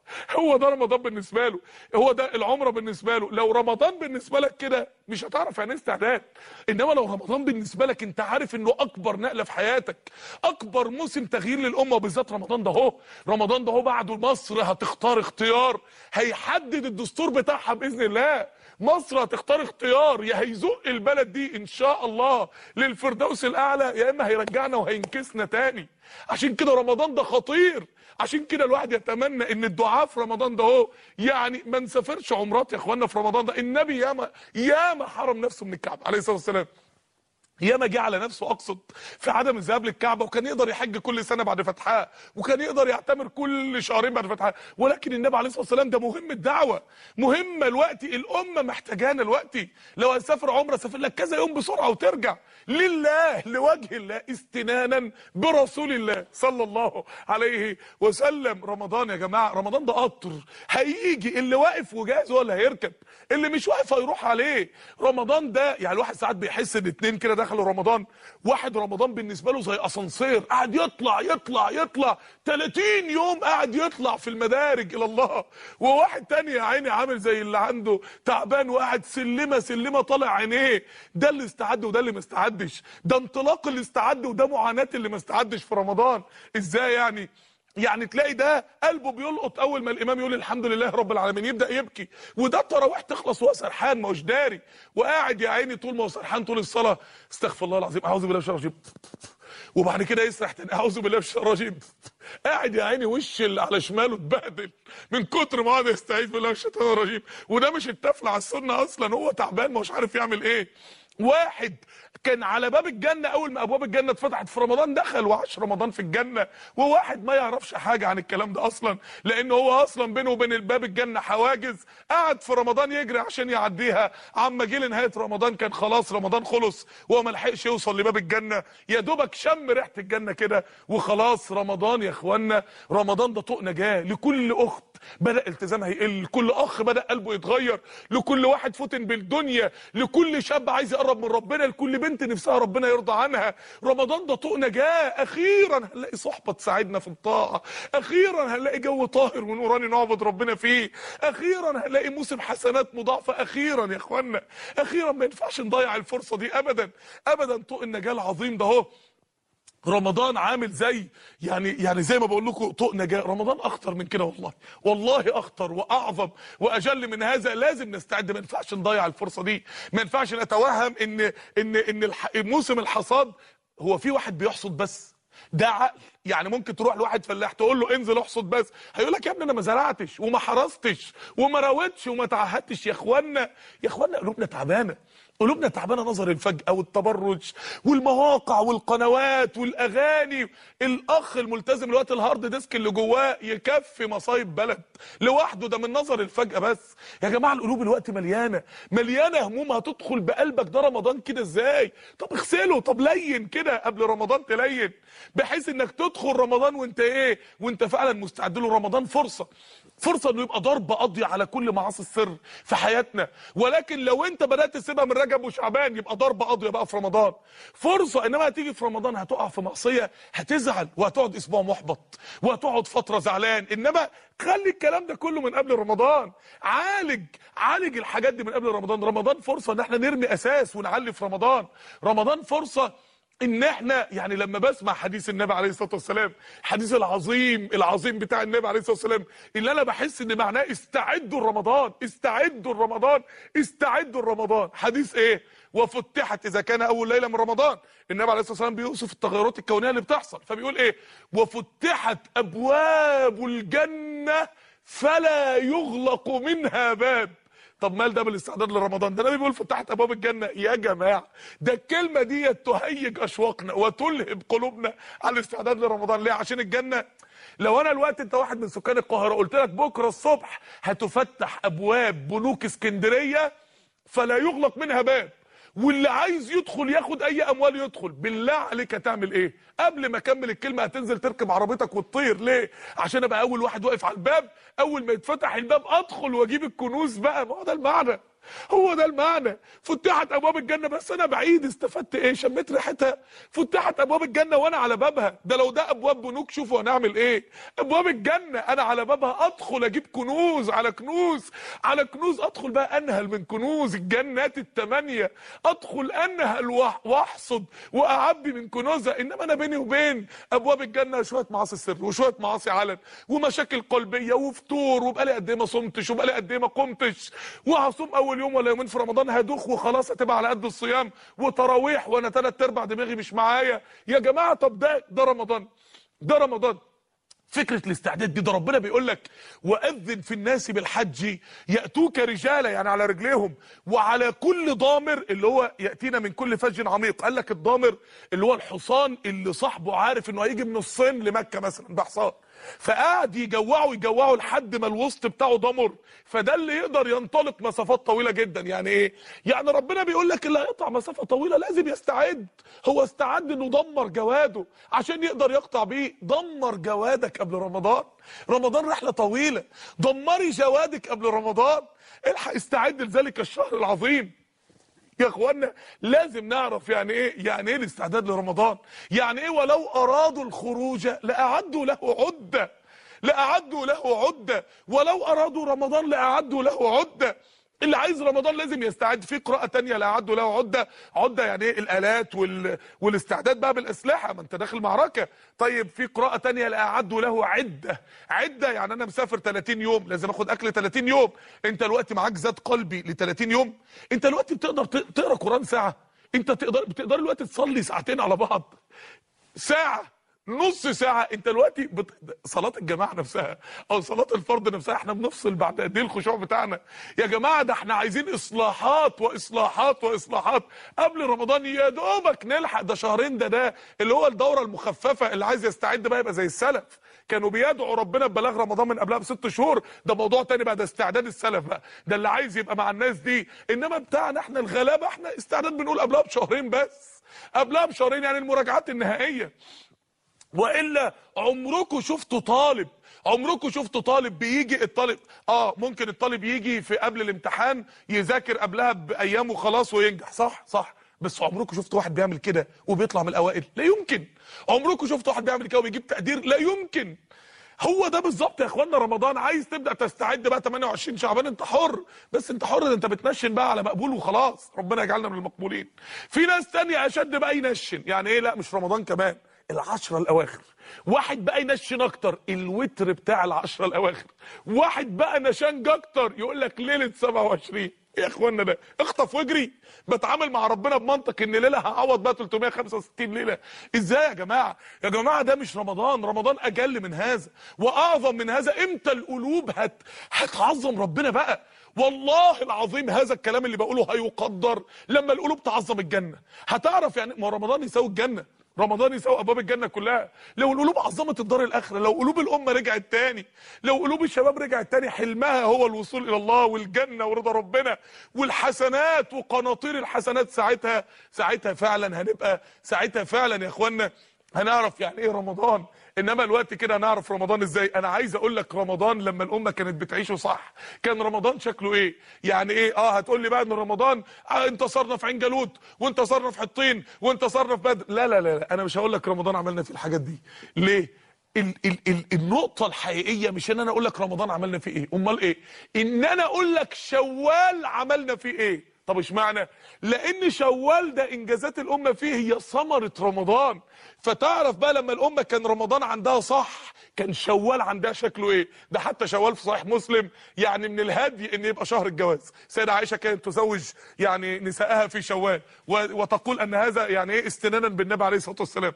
هو ده رمضان بالنسبه له هو ده العمره بالنسبه له لو رمضان بالنسبه لك كده مش هتعرف يعني إيه استعداد انما لو رمضان بالنسبه لك انت عارف انه اكبر نقله في حياتك اكبر موسم تغيير للامه وبالذات رمضان ده اهو رمضان ده اهو بعده مصر هتختار اختيار هيحدد الدستور بتاعها باذن الله مصر هتختار اختيار يا هيزق البلد دي ان شاء الله للفردوس الاعلى يا اما هيرجعنا وهينكسنا تاني عشان كده رمضان ده خطير عشان كده الواحد يتمنى ان الدعاء في رمضان ده اهو يعني ما نسافرش عمرات يا اخوانا في رمضان ده النبي ياما ياما حرم نفسه من الكعبه عليه الصلاه والسلام ياما جه على نفسه اقصد في عدم الذهاب للكعبه وكان يقدر يحج كل سنه بعد فتحها وكان يقدر يعتمر كل شهرين بعد فتحها ولكن النبي عليه الصلاه والسلام ده مهم الدعوه مهمه الوقت الامه محتاجانا الوقت لو هتسافر عمره سافر لك كذا يوم بسرعه وترجع لله لوجه الله استنانا برسول الله صلى الله عليه وسلم رمضان يا جماعه رمضان ده قطر هيجي اللي واقف وجاهز هو اللي هيركب اللي مش واقف هيروح عليه رمضان ده يعني الواحد ساعات بيحس ان اتنين كده دخلوا رمضان واحد رمضان بالنسبه له زي اسانسير قاعد يطلع يطلع يطلع 30 يوم قاعد يطلع في المدارج الى الله وواحد تاني يا عيني عامل زي اللي عنده تعبان وقاعد سلمه سلمه طالع عينيه ده اللي استعد وده اللي ما استعدش ده انطلاق اللي استعد وده معاناه اللي ما استعدش في رمضان ازاي يعني يعني تلاقي ده قلبه بيلقط اول ما الامام يقول الحمد لله رب العالمين يبدا يبكي وده التراويح تخلص وهو سرحان ما هوش داري وقاعد يا عيني طول ما هو سرحان طول الصلاه استغفر الله العظيم اعوذ بالله من الشيطان الرجيم وبعد كده يسرح تاني اعوذ بالله من الشيطان الرجيم قاعد يا عيني وش اللي على شماله اتبهدل من كتر ما قعد يستعيذ بالله من الشيطان الرجيم وده مش التفل على السنه اصلا هو تعبان ما هوش عارف يعمل ايه واحد كان على باب الجنة أول ما أبواب الجنة اتفتحت في رمضان دخل وعاش رمضان في الجنة وواحد ما يعرفش حاجة عن الكلام ده أصلا لأن هو أصلا بينه وبين باب الجنة حواجز قعد في رمضان يجري عشان يعديها عما جه لنهاية رمضان كان خلاص رمضان خلص وهو ما لحقش يوصل لباب الجنة يا دوبك شم ريحة الجنة كده وخلاص رمضان يا إخوانا رمضان ده طوق نجاة لكل أخت بدأ التزامها يقل لكل أخ بدأ قلبه يتغير لكل واحد فتن بالدنيا لكل شاب عايز يقرب من ربنا لكل بنت نفسها ربنا يرضى عنها رمضان ده طوق نجاة أخيرا هنلاقي صحبة تساعدنا في الطاعة أخيرا هنلاقي جو طاهر ونوراني نعبد ربنا فيه أخيرا هنلاقي موسم حسنات مضاعفة أخيرا يا إخوانا أخيرا ما ينفعش نضيع الفرصة دي أبدا أبدا طوق النجاة العظيم ده هو رمضان عامل زي يعني يعني زي ما بقول لكم طوق نجاه رمضان اخطر من كده والله والله اخطر واعظم واجل من هذا لازم نستعد ما ينفعش نضيع الفرصه دي ما ينفعش نتوهم ان ان ان الح... موسم الحصاد هو في واحد بيحصد بس ده عقل يعني ممكن تروح لواحد فلاح تقول له انزل احصد بس هيقول لك يا ابني انا ما زرعتش وما حرستش وما راودتش وما تعهدتش يا اخوانا يا اخوانا قلوبنا تعبانه قلوبنا تعبانه نظر الفجأة والتبرج والمواقع والقنوات والاغاني الاخ الملتزم الوقت الهارد ديسك اللي جواه يكفي مصايب بلد لوحده ده من نظر الفجأة بس يا جماعه القلوب الوقت مليانه مليانه هموم هتدخل بقلبك ده رمضان كده ازاي طب اغسله طب لين كده قبل رمضان تلين بحيث انك تدخل رمضان وانت ايه وانت فعلا مستعد له رمضان فرصه فرصه انه يبقى ضربه قاضيه على كل معاصي السر في حياتنا ولكن لو انت بدات تسيبها من رجب وشعبان يبقى ضربه قاضيه بقى في رمضان فرصه انما هتيجي في رمضان هتقع في معصيه هتزعل وهتقعد اسبوع محبط وهتقعد فتره زعلان انما خلي الكلام ده كله من قبل رمضان عالج عالج الحاجات دي من قبل رمضان رمضان فرصه ان احنا نرمي اساس ونعلي في رمضان رمضان فرصه ان احنا يعني لما بسمع حديث النبي عليه الصلاه والسلام الحديث العظيم العظيم بتاع النبي عليه الصلاه والسلام اللي انا بحس ان معناه استعدوا لرمضان استعدوا لرمضان استعدوا لرمضان حديث ايه وفتحت اذا كان اول ليله من رمضان النبي عليه الصلاه والسلام بيوصف التغيرات الكونيه اللي بتحصل فبيقول ايه وفتحت ابواب الجنه فلا يغلق منها باب طب مال ده بالاستعداد لرمضان ده النبي بيقول فتحت ابواب الجنه يا جماعه ده الكلمه دي تهيج اشواقنا وتلهب قلوبنا على الاستعداد لرمضان ليه عشان الجنه لو انا الوقت انت واحد من سكان القاهره قلت لك بكره الصبح هتفتح ابواب بنوك اسكندريه فلا يغلق منها باب واللي عايز يدخل ياخد اي اموال يدخل بالله عليك هتعمل ايه قبل ما اكمل الكلمه هتنزل تركب عربيتك وتطير ليه عشان ابقى اول واحد واقف على الباب اول ما يتفتح الباب ادخل واجيب الكنوز بقى ما هو ده المعنى هو ده المعنى فتحت ابواب الجنه بس انا بعيد استفدت ايه شميت ريحتها فتحت ابواب الجنه وانا على بابها ده لو ده ابواب بنوك شوفوا هنعمل ايه ابواب الجنه انا على بابها ادخل اجيب كنوز على كنوز على كنوز ادخل بقى انهل من كنوز الجنات الثمانيه ادخل انهل وأح- واحصد واعبي من كنوزها انما انا بيني وبين ابواب الجنه شويه معاصي سر وشويه معاصي علن ومشاكل قلبيه وفتور وبقالي قد ايه ما صمتش وبقالي قد ايه ما قمتش وهصوم اول يوم ولا يومين في رمضان هدوخ وخلاص هتبقى على قد الصيام وتراويح وانا ثلاث ارباع دماغي مش معايا يا جماعه طب ده ده رمضان ده رمضان فكرة الاستعداد دي ده ربنا بيقول لك وأذن في الناس بالحج يأتوك رجالا يعني على رجليهم وعلى كل ضامر اللي هو يأتينا من كل فج عميق قال لك الضامر اللي هو الحصان اللي صاحبه عارف انه هيجي من الصين لمكة مثلا ده حصان فقعد يجوعه يجوعه لحد ما الوسط بتاعه ضمر فده اللي يقدر ينطلق مسافات طويله جدا يعني ايه يعني ربنا بيقول لك اللي هيقطع مسافه طويله لازم يستعد هو استعد انه دمر جواده عشان يقدر يقطع بيه دمر جوادك قبل رمضان رمضان رحله طويله دمري جوادك قبل رمضان الحق استعد لذلك الشهر العظيم يا اخوانا لازم نعرف يعني ايه يعني ايه الاستعداد لرمضان يعني ايه ولو ارادوا الخروج لاعدوا له عده لاعدوا له عده ولو ارادوا رمضان لاعدوا له عده اللي عايز رمضان لازم يستعد في قراءة تانية لأعدوا له عدة عدة يعني ايه الآلات وال... والاستعداد بقى بالأسلحة ما انت داخل معركة طيب في قراءة تانية لأعدوا له عدة عدة يعني أنا مسافر 30 يوم لازم أخد أكل 30 يوم أنت دلوقتي معاك زاد قلبي ل 30 يوم أنت دلوقتي بتقدر ت- تقرأ قرآن ساعة أنت تقدر بتقدر دلوقتي تصلي ساعتين على بعض ساعة نص ساعة انت دلوقتي بت... صلاة الجماعة نفسها او صلاة الفرد نفسها احنا بنفصل بعد قد ايه الخشوع بتاعنا يا جماعة ده احنا عايزين اصلاحات واصلاحات واصلاحات قبل رمضان يا دوبك نلحق ده شهرين ده ده اللي هو الدورة المخففة اللي عايز يستعد بقى يبقى زي السلف كانوا بيدعوا ربنا ببلاغ رمضان من قبلها بست شهور ده موضوع تاني بقى ده استعداد السلف بقى ده اللي عايز يبقى مع الناس دي انما بتاعنا احنا الغلابة احنا استعداد بنقول قبلها بشهرين بس قبلها بشهرين يعني المراجعات النهائية والا عمركم شفتوا طالب عمركم شفتوا طالب بيجي الطالب اه ممكن الطالب يجي في قبل الامتحان يذاكر قبلها بايام وخلاص وينجح صح صح بس عمركم شفتوا واحد بيعمل كده وبيطلع من الاوائل لا يمكن عمركم شفتوا واحد بيعمل كده وبيجيب تقدير لا يمكن هو ده بالظبط يا اخوانا رمضان عايز تبدا تستعد بقى 28 شعبان انت حر بس انت حر ده انت بتنشن بقى على مقبول وخلاص ربنا يجعلنا من المقبولين في ناس تانية اشد بقى ينشن يعني ايه لا مش رمضان كمان العشرة الاواخر واحد بقى ينشن اكتر الوتر بتاع العشرة الاواخر واحد بقى نشنج اكتر يقول لك ليله 27 يا اخوانا ده اخطف واجري بتعامل مع ربنا بمنطق ان ليله هعوض بقى 365 ليله ازاي يا جماعه يا جماعه ده مش رمضان رمضان اجل من هذا واعظم من هذا امتى القلوب هت هتعظم ربنا بقى والله العظيم هذا الكلام اللي بقوله هيقدر لما القلوب تعظم الجنه هتعرف يعني ما رمضان يساوي الجنه رمضان يساوي ابواب الجنه كلها لو القلوب عظمت الدار الاخره لو قلوب الامه رجعت تاني لو قلوب الشباب رجعت تاني حلمها هو الوصول الى الله والجنه ورضا ربنا والحسنات وقناطير الحسنات ساعتها ساعتها فعلا هنبقى ساعتها فعلا يا اخوانا هنعرف يعني ايه رمضان انما الوقت كده هنعرف رمضان ازاي انا عايز اقول لك رمضان لما الامه كانت بتعيشه صح كان رمضان شكله ايه يعني ايه اه هتقول لي بقى ان رمضان آه انتصرنا في عين جالوت وانتصرنا في حطين وانتصرنا في بدر لا لا لا, لا. انا مش هقول لك رمضان عملنا فيه الحاجات دي ليه ال ال ال النقطة الحقيقية مش ان انا اقول لك رمضان عملنا فيه ايه امال ايه ان انا اقول لك شوال عملنا فيه ايه طب اشمعنى لان شوال ده انجازات الامه فيه هي ثمره رمضان فتعرف بقى لما الامه كان رمضان عندها صح كان شوال عندها شكله ايه ده حتى شوال في صحيح مسلم يعني من الهدي ان يبقى شهر الجواز سيدة عائشه كانت تزوج يعني نسائها في شوال و- وتقول ان هذا يعني ايه استنانا بالنبي عليه الصلاه والسلام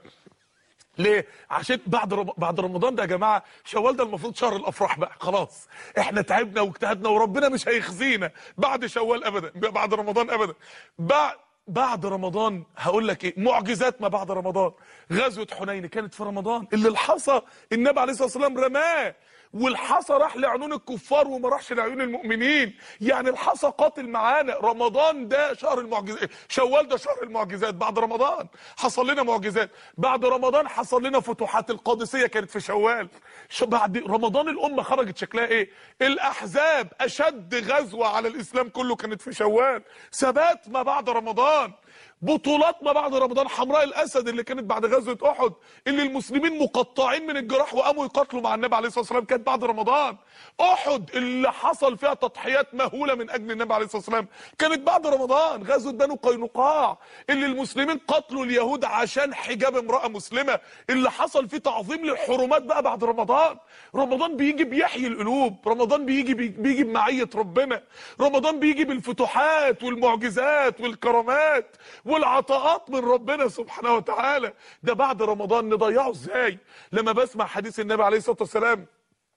ليه؟ عشان بعد رم... بعد رمضان ده يا جماعه شوال ده المفروض شهر الافراح بقى خلاص احنا تعبنا واجتهدنا وربنا مش هيخزينا بعد شوال ابدا بعد رمضان ابدا بعد بعد رمضان هقول لك ايه معجزات ما بعد رمضان غزوه حنين كانت في رمضان اللي الحصى النبي عليه الصلاه والسلام رماه والحصى راح لعيون الكفار وما راحش لعيون المؤمنين يعني الحصى قاتل معانا رمضان ده شهر المعجزات شوال ده شهر المعجزات بعد رمضان حصل لنا معجزات بعد رمضان حصل لنا فتوحات القادسيه كانت في شوال ش- بعد رمضان الامه خرجت شكلها ايه الاحزاب اشد غزوه على الاسلام كله كانت في شوال ثبات ما بعد رمضان بطولات ما بعد رمضان حمراء الاسد اللي كانت بعد غزوه احد اللي المسلمين مقطعين من الجراح وقاموا يقاتلوا مع النبي عليه الصلاه والسلام كانت بعد رمضان احد اللي حصل فيها تضحيات مهوله من اجل النبي عليه الصلاه والسلام كانت بعد رمضان غزوه بنو قينقاع اللي المسلمين قتلوا اليهود عشان حجاب امراه مسلمه اللي حصل فيه تعظيم للحرمات بقى بعد رمضان رمضان بيجي بيحيي القلوب رمضان بيجي بيجي بمعيه ربنا رمضان بيجي بالفتوحات والمعجزات والكرامات والعطاءات من ربنا سبحانه وتعالى ده بعد رمضان نضيعه ازاي لما بسمع حديث النبي عليه الصلاه والسلام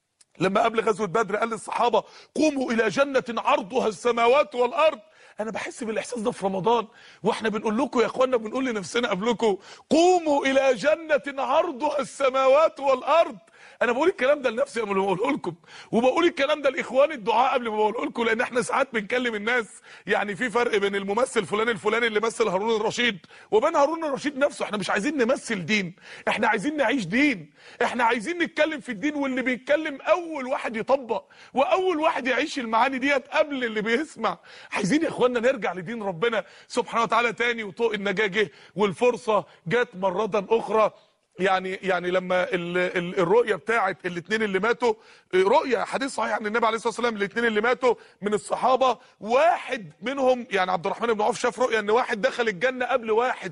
لما قبل غزوه بدر قال للصحابه قوموا الى جنه عرضها السماوات والارض انا بحس بالاحساس ده في رمضان واحنا بنقول لكم يا اخوانا بنقول لنفسنا قبلكم قوموا الى جنه عرضها السماوات والارض انا بقول الكلام ده لنفسي قبل ما بقوله لكم وبقول الكلام ده لاخواني الدعاء قبل ما بقوله لكم لان احنا ساعات بنكلم الناس يعني في فرق بين الممثل فلان الفلاني اللي مثل هارون الرشيد وبين هارون الرشيد نفسه احنا مش عايزين نمثل دين احنا عايزين نعيش دين احنا عايزين نتكلم في الدين واللي بيتكلم اول واحد يطبق واول واحد يعيش المعاني ديت قبل اللي بيسمع عايزين يا اخوانا نرجع لدين ربنا سبحانه وتعالى تاني وطوق النجاه جه والفرصه جت مره اخرى يعني يعني لما ال ال الرؤيه بتاعت الاثنين اللي ماتوا رؤيه حديث صحيح عن النبي عليه الصلاه والسلام الاثنين اللي ماتوا من الصحابه واحد منهم يعني عبد الرحمن بن عوف شاف رؤيه ان واحد دخل الجنه قبل واحد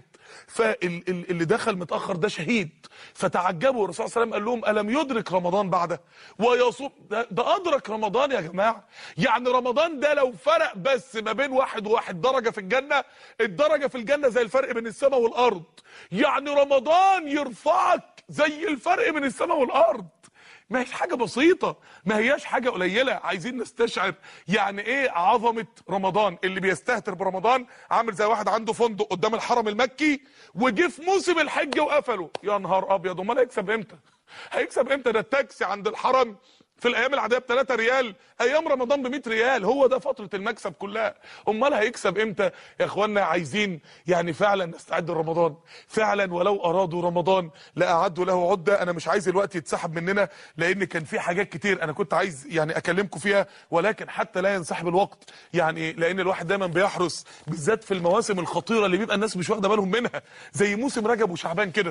فاللي دخل متاخر ده شهيد فتعجبوا الرسول صلى الله عليه وسلم قال لهم الم يدرك رمضان بعده ويصوم ده, ده ادرك رمضان يا جماعه يعني رمضان ده لو فرق بس ما بين واحد وواحد درجه في الجنه الدرجه في الجنه زي الفرق بين السماء والارض يعني رمضان يرفعك زي الفرق بين السماء والارض ما هيش حاجة بسيطة ما هياش حاجة قليلة عايزين نستشعر يعني ايه عظمة رمضان اللي بيستهتر برمضان عامل زي واحد عنده فندق قدام الحرم المكي وجه في موسم الحج وقفله يا نهار ابيض امال هيكسب امتى هيكسب امتى ده التاكسي عند الحرم في الايام العاديه ب 3 ريال ايام رمضان ب 100 ريال هو ده فتره المكسب كلها امال هيكسب امتى يا اخوانا عايزين يعني فعلا نستعد لرمضان فعلا ولو ارادوا رمضان لاعدوا له عده انا مش عايز الوقت يتسحب مننا لان كان في حاجات كتير انا كنت عايز يعني اكلمكم فيها ولكن حتى لا ينسحب الوقت يعني لان الواحد دايما بيحرص بالذات في المواسم الخطيره اللي بيبقى الناس مش واخده بالهم منها زي موسم رجب وشعبان كده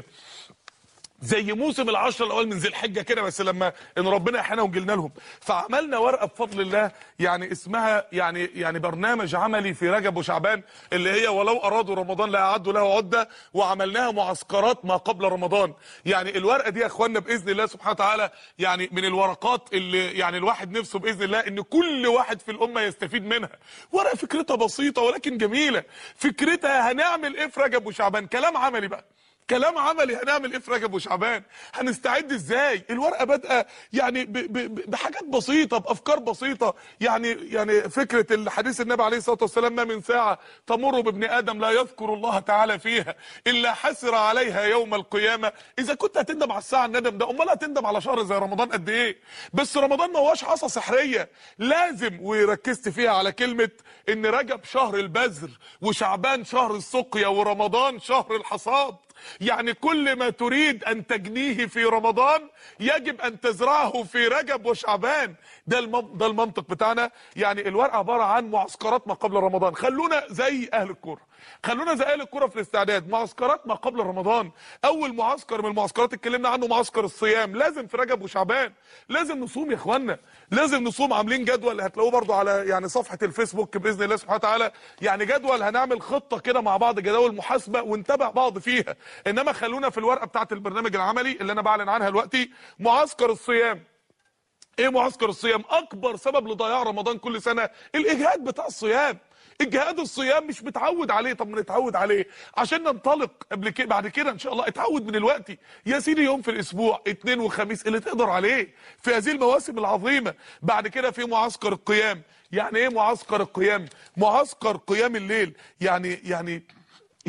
زي موسم العشر الاول من ذي الحجه كده بس لما ان ربنا احيانا وجلنا لهم فعملنا ورقه بفضل الله يعني اسمها يعني يعني برنامج عملي في رجب وشعبان اللي هي ولو ارادوا رمضان لاعدوا له عده وعملناها معسكرات ما قبل رمضان يعني الورقه دي يا اخوانا باذن الله سبحانه وتعالى يعني من الورقات اللي يعني الواحد نفسه باذن الله ان كل واحد في الامه يستفيد منها ورقه فكرتها بسيطه ولكن جميله فكرتها هنعمل ايه في رجب وشعبان كلام عملي بقى كلام عملي هنعمل ايه في رجب وشعبان هنستعد ازاي الورقه بادئه يعني ب ب بحاجات بسيطه بافكار بسيطه يعني يعني فكره الحديث النبي عليه الصلاه والسلام ما من ساعه تمر بابن ادم لا يذكر الله تعالى فيها الا حسر عليها يوم القيامه اذا كنت هتندم على الساعه الندم ده امال هتندم على شهر زي رمضان قد ايه بس رمضان ما هوش عصا سحريه لازم وركزت فيها على كلمه ان رجب شهر البذر وشعبان شهر السقيا ورمضان شهر الحصاد يعني كل ما تريد ان تجنيه في رمضان يجب ان تزرعه في رجب وشعبان ده ده المنطق بتاعنا يعني الورقه عباره عن معسكرات ما قبل رمضان خلونا زي اهل الكوره خلونا زي اهل الكوره في الاستعداد معسكرات ما قبل رمضان اول معسكر من المعسكرات اتكلمنا عنه معسكر الصيام لازم في رجب وشعبان لازم نصوم يا اخوانا لازم نصوم عاملين جدول هتلاقوه برضو على يعني صفحه الفيسبوك باذن الله سبحانه وتعالى يعني جدول هنعمل خطه كده مع بعض جداول محاسبه ونتابع بعض فيها انما خلونا في الورقه بتاعه البرنامج العملي اللي انا بعلن عنها دلوقتي معسكر الصيام ايه معسكر الصيام اكبر سبب لضياع رمضان كل سنه الاجهاد بتاع الصيام اجهاد الصيام مش متعود عليه طب ما نتعود عليه عشان ننطلق قبل كده بعد كده ان شاء الله اتعود من الوقت يا سيدي يوم في الاسبوع اثنين وخميس اللي تقدر عليه في هذه المواسم العظيمه بعد كده في معسكر القيام يعني ايه معسكر القيام معسكر قيام الليل يعني يعني يعني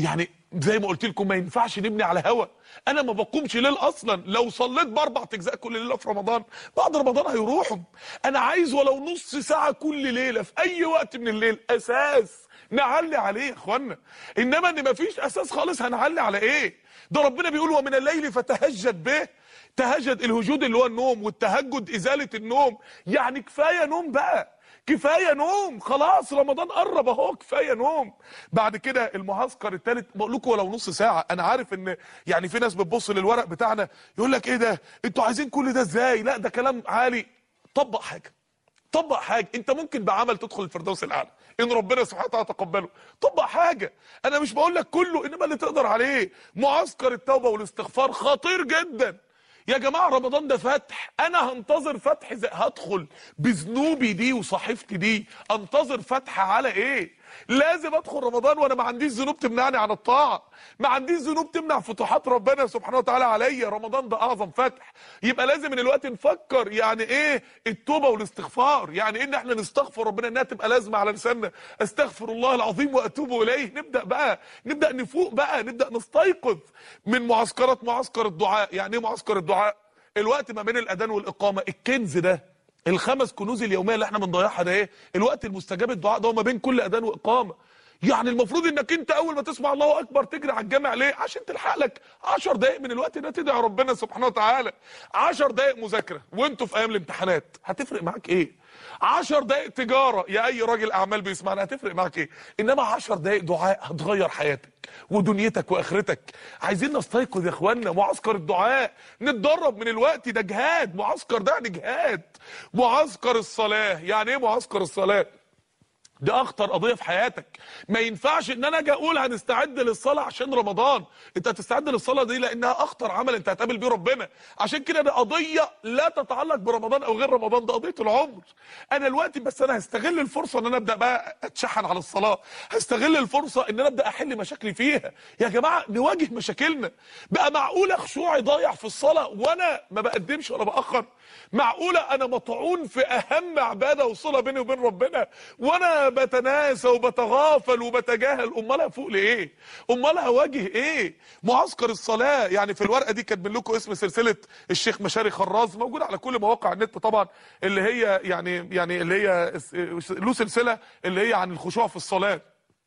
زي ما قلت لكم ما ينفعش نبني على هوا انا ما بقومش ليل اصلا لو صليت باربع اجزاء كل ليله في رمضان بعد رمضان هيروحوا انا عايز ولو نص ساعه كل ليله في اي وقت من الليل اساس نعلي عليه يا اخوانا انما ان مفيش اساس خالص هنعلي على ايه ده ربنا بيقول ومن الليل فتهجد به تهجد الهجود اللي هو النوم والتهجد ازاله النوم يعني كفايه نوم بقى كفايه نوم خلاص رمضان قرب اهو كفايه نوم بعد كده المعسكر الثالث بقول لكم ولو نص ساعه انا عارف ان يعني في ناس بتبص للورق بتاعنا يقول لك ايه ده انتوا عايزين كل ده ازاي لا ده كلام عالي طبق حاجه طبق حاجه انت ممكن بعمل تدخل الفردوس الاعلى ان ربنا سبحانه وتعالى تقبله طبق حاجه انا مش بقول لك كله انما اللي تقدر عليه معسكر التوبه والاستغفار خطير جدا يا جماعه رمضان ده فتح انا هنتظر فتح زي هدخل بذنوبي دي وصحيفتي دي انتظر فتح على ايه لازم ادخل رمضان وانا ما عنديش ذنوب تمنعني عن الطاعه ما عنديش ذنوب تمنع فتوحات ربنا سبحانه وتعالى عليا رمضان ده اعظم فتح يبقى لازم من الوقت نفكر يعني ايه التوبه والاستغفار يعني ايه ان احنا نستغفر ربنا انها تبقى لازمه على لساننا استغفر الله العظيم واتوب اليه نبدا بقى نبدا نفوق بقى نبدا نستيقظ من معسكرات معسكر الدعاء يعني ايه معسكر الدعاء الوقت ما بين الاذان والاقامه الكنز ده الخمس كنوز اليوميه اللي احنا بنضيعها ده ايه الوقت المستجاب الدعاء ده هو ما بين كل اذان واقامه يعني المفروض انك انت اول ما تسمع الله اكبر تجري على الجامع ليه عشان تلحق لك 10 دقائق من الوقت ده تدعي ربنا سبحانه وتعالى 10 دقائق مذاكره وانتوا في ايام الامتحانات هتفرق معاك ايه 10 دقائق تجاره يا اي راجل اعمال بيسمعنا هتفرق معاك ايه انما 10 دقائق دعاء هتغير حياتك ودنيتك واخرتك عايزين نستيقظ يا اخوانا معسكر الدعاء نتدرب من الوقت ده جهاد معسكر ده يعني جهاد معسكر الصلاه يعني ايه معسكر الصلاه دي اخطر قضيه في حياتك ما ينفعش ان انا اجي اقول هنستعد للصلاه عشان رمضان انت هتستعد للصلاه دي لانها اخطر عمل انت هتقابل بيه ربنا عشان كده ده قضيه لا تتعلق برمضان او غير رمضان ده قضيه العمر انا دلوقتي بس انا هستغل الفرصه ان انا ابدا بقى اتشحن على الصلاه هستغل الفرصه ان انا ابدا احل مشاكلي فيها يا جماعه نواجه مشاكلنا بقى معقوله خشوعي ضايع في الصلاه وانا ما بقدمش ولا باخر معقوله انا مطعون في اهم عباده وصله بيني وبين ربنا وانا بتناسى وبتغافل وبتجاهل امال هفوق لايه امال هواجه ايه معسكر الصلاه يعني في الورقه دي كاتبين لكم اسم سلسله الشيخ مشاري خراز موجود على كل مواقع النت طبعا اللي هي يعني يعني اللي هي له سلسله اللي هي عن الخشوع في الصلاه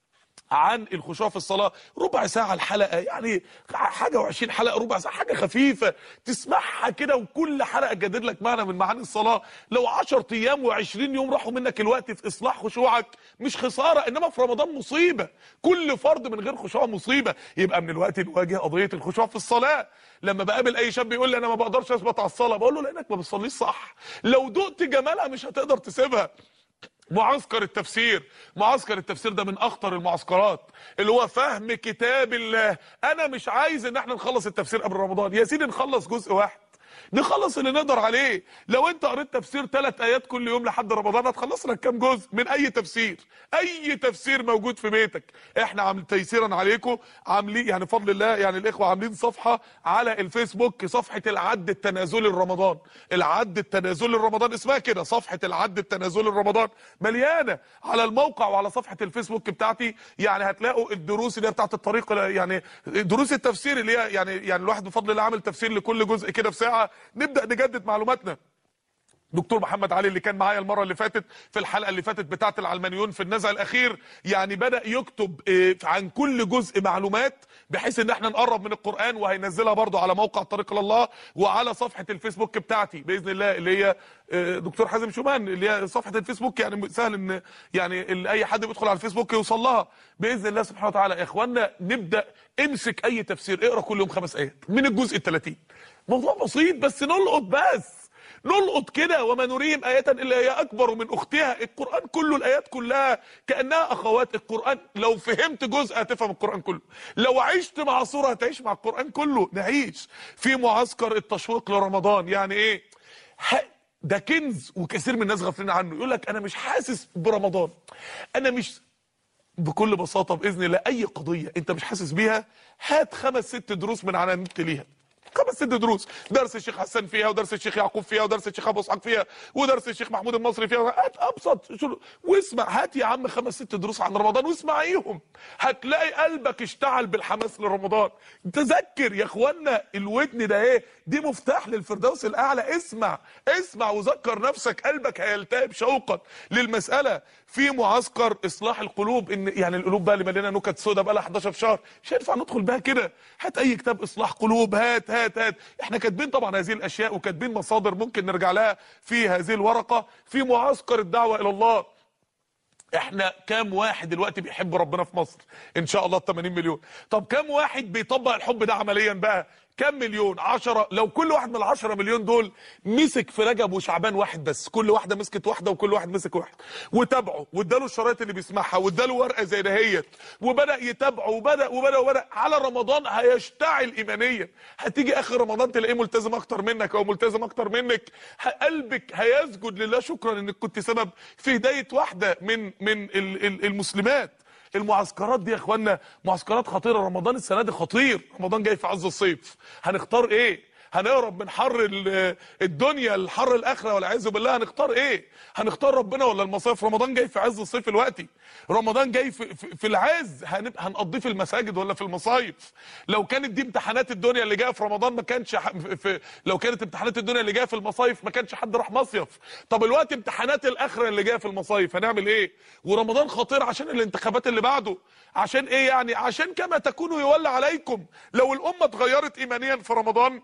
عن الخشوع في الصلاة ربع ساعة الحلقة يعني حاجة وعشرين حلقة ربع ساعة حاجة خفيفة تسمعها كده وكل حلقة جدد لك معنى من معاني الصلاة لو عشر أيام وعشرين يوم راحوا منك الوقت في إصلاح خشوعك مش خسارة إنما في رمضان مصيبة كل فرد من غير خشوع مصيبة يبقى من الوقت نواجه قضية الخشوع في الصلاة لما بقابل أي شاب يقول لي أنا ما بقدرش أثبت على الصلاة بقول له لأنك ما بتصليش صح لو دقت جمالها مش هتقدر تسيبها معسكر التفسير معسكر التفسير ده من اخطر المعسكرات اللي هو فهم كتاب الله انا مش عايز ان احنا نخلص التفسير قبل رمضان يا سيدي نخلص جزء واحد نخلص اللي نقدر عليه لو انت قريت تفسير ثلاث ايات كل يوم لحد رمضان هتخلص لك كام جزء من اي تفسير اي تفسير موجود في بيتك احنا عامل تيسيرا عليكم عاملين يعني بفضل الله يعني الاخوه عاملين صفحه على الفيسبوك صفحه العد التنازلي لرمضان العد التنازلي لرمضان اسمها كده صفحه العد التنازلي لرمضان مليانه على الموقع وعلى صفحه الفيسبوك بتاعتي يعني هتلاقوا الدروس اللي هي بتاعت الطريق يعني دروس التفسير اللي هي يعني يعني الواحد بفضل الله عامل تفسير لكل جزء كده في ساعه نبدا نجدد معلوماتنا دكتور محمد علي اللي كان معايا المره اللي فاتت في الحلقه اللي فاتت بتاعه العلمانيون في النزع الاخير يعني بدا يكتب عن كل جزء معلومات بحيث ان احنا نقرب من القران وهينزلها برضو على موقع طريق الله وعلى صفحه الفيسبوك بتاعتي باذن الله اللي هي دكتور حازم شومان اللي هي صفحه الفيسبوك يعني سهل ان يعني اي حد بيدخل على الفيسبوك يوصل لها باذن الله سبحانه وتعالى يا اخوانا نبدا امسك اي تفسير اقرا كل يوم خمس ايات من الجزء ال 30 موضوع بسيط بس نلقط بس نلقط كده وما نريهم آية إلا هي أكبر من أختها القرآن كله الآيات كلها كأنها أخوات القرآن لو فهمت جزء هتفهم القرآن كله لو عشت مع صورة هتعيش مع القرآن كله نعيش في معسكر التشويق لرمضان يعني إيه ده كنز وكثير من الناس غافلين عنه يقول لك أنا مش حاسس برمضان أنا مش بكل بساطة بإذن الله أي قضية أنت مش حاسس بيها هات خمس ست دروس من على النت ليها خمس ست دروس درس الشيخ حسان فيها ودرس الشيخ يعقوب فيها ودرس الشيخ ابو اسحاق فيها ودرس الشيخ محمود المصري فيها هات ابسط شو- واسمع هات يا عم خمس ست دروس عن رمضان واسمعيهم هتلاقي قلبك اشتعل بالحماس لرمضان تذكر يا اخوانا الودن ده ايه دي مفتاح للفردوس الاعلى اسمع اسمع وذكر نفسك قلبك هيلتهب شوقا للمساله في معسكر اصلاح القلوب ان يعني القلوب بقى اللي مليانه نكت سودا بقى لها 11 شهر مش هينفع ندخل بها كده هات اي كتاب اصلاح قلوب هات هات هات احنا كاتبين طبعا هذه الاشياء وكاتبين مصادر ممكن نرجع لها في هذه الورقه في معسكر الدعوه الى الله احنا كام واحد دلوقتي بيحب ربنا في مصر ان شاء الله 80 مليون طب كام واحد بيطبق الحب ده عمليا بقى كام مليون عشرة لو كل واحد من العشرة مليون دول مسك في رجب وشعبان واحد بس كل واحدة مسكت واحدة وكل واحد مسك واحد وتابعه واداله الشرايط اللي بيسمعها واداله ورقة زي دهيت وبدأ يتابعه وبدأ وبدأ وبدأ على رمضان هيشتعل إيمانيا هتيجي آخر رمضان تلاقيه ملتزم أكتر منك أو ملتزم أكتر منك ه- قلبك هيسجد لله شكرا إنك كنت سبب في هداية واحدة من من ال- ال- المسلمات المعسكرات دي يا اخوانا معسكرات خطيره رمضان السنه دي خطير رمضان جاي في عز الصيف هنختار ايه هنهرب من حر ال- الدنيا لحر الاخره والعياذ بالله هنختار ايه هنختار ربنا ولا المصايف رمضان جاي في عز الصيف الوقتي رمضان جاي في, في, في العز هنبقى هنقضيه في المساجد ولا في المصايف لو كانت دي امتحانات الدنيا اللي جايه في رمضان ما كانش ح- في في لو كانت امتحانات الدنيا اللي جايه في المصايف ما كانش حد راح مصيف طب الوقت امتحانات الاخره اللي جايه في المصايف هنعمل ايه ورمضان خطير عشان الانتخابات اللي بعده عشان ايه يعني عشان كما تكونوا يولى عليكم لو الامه اتغيرت ايمانيا في رمضان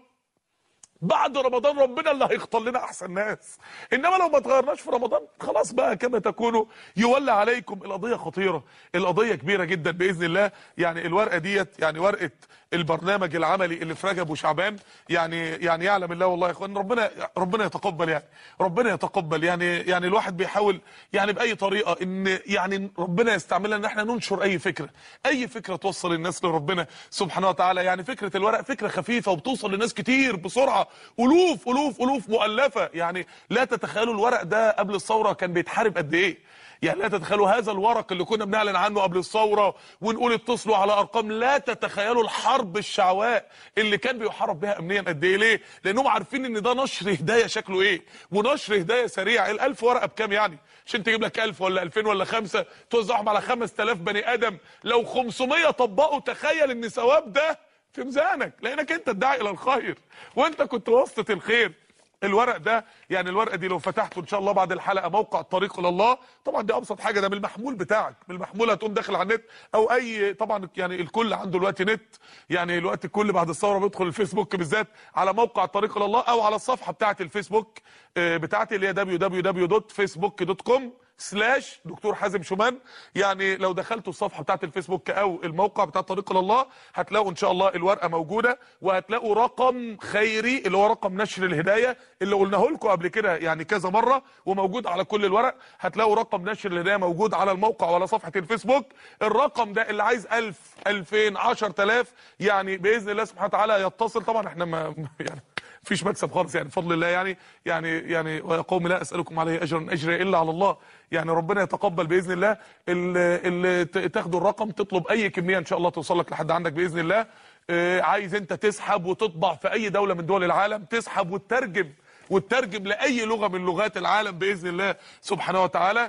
بعد رمضان ربنا اللي هيختار لنا احسن ناس انما لو ما اتغيرناش في رمضان خلاص بقى كما تكونوا يولى عليكم القضيه خطيره القضيه كبيره جدا باذن الله يعني الورقه ديت يعني ورقه البرنامج العملي اللي في رجب وشعبان يعني يعني يعلم الله والله يا اخوان ربنا ربنا يتقبل يعني ربنا يتقبل يعني يعني الواحد بيحاول يعني باي طريقه ان يعني ربنا يستعملنا ان احنا ننشر اي فكره اي فكره توصل الناس لربنا سبحانه وتعالى يعني فكره الورق فكره خفيفه وبتوصل لناس كتير بسرعه الوف الوف الوف مؤلفه يعني لا تتخيلوا الورق ده قبل الثوره كان بيتحارب قد ايه يعني لا تتخيلوا هذا الورق اللي كنا بنعلن عنه قبل الثوره ونقول اتصلوا على ارقام لا تتخيلوا الحرب الشعواء اللي كان بيحارب بها امنيا قد ايه ليه لانهم عارفين ان ده نشر هدايه شكله ايه ونشر هدايه سريع ال1000 ورقه بكام يعني عشان تجيب لك 1000 ولا 2000 ولا 5 توزعهم على 5000 بني ادم لو 500 طبقوا تخيل ان ثواب ده في ميزانك لانك انت الداعي الى الخير وانت كنت واسطه الخير الورق ده يعني الورقه دي لو فتحته ان شاء الله بعد الحلقه موقع الطريق الى الله طبعا دي ابسط حاجه ده بالمحمول بتاعك بالمحمول هتقوم داخل على النت او اي طبعا يعني الكل عنده دلوقتي نت يعني الوقت الكل بعد الثوره بيدخل الفيسبوك بالذات على موقع الطريق الى الله او على الصفحه بتاعه الفيسبوك آه، بتاعتي اللي هي www.facebook.com سلاش دكتور حازم شومان يعني لو دخلتوا الصفحه بتاعت الفيسبوك او الموقع بتاع طريق الى الله هتلاقوا ان شاء الله الورقه موجوده وهتلاقوا رقم خيري اللي هو رقم نشر الهدايه اللي قلناه لكم قبل كده يعني كذا مره وموجود على كل الورق هتلاقوا رقم نشر الهدايه موجود على الموقع وعلى صفحه الفيسبوك الرقم ده اللي عايز 1000 2000 10000 يعني باذن الله سبحانه وتعالى يتصل طبعا احنا ما يعني مفيش مكسب خالص يعني بفضل الله يعني يعني يعني ويا قوم لا اسالكم عليه اجرا اجري الا على الله يعني ربنا يتقبل باذن الله اللي, اللي ت- تاخدوا الرقم تطلب اي كميه ان شاء الله توصل لك لحد عندك باذن الله آه، عايز انت تسحب وتطبع في اي دوله من دول العالم تسحب وتترجم وتترجم لاي لغه من لغات العالم باذن الله سبحانه وتعالى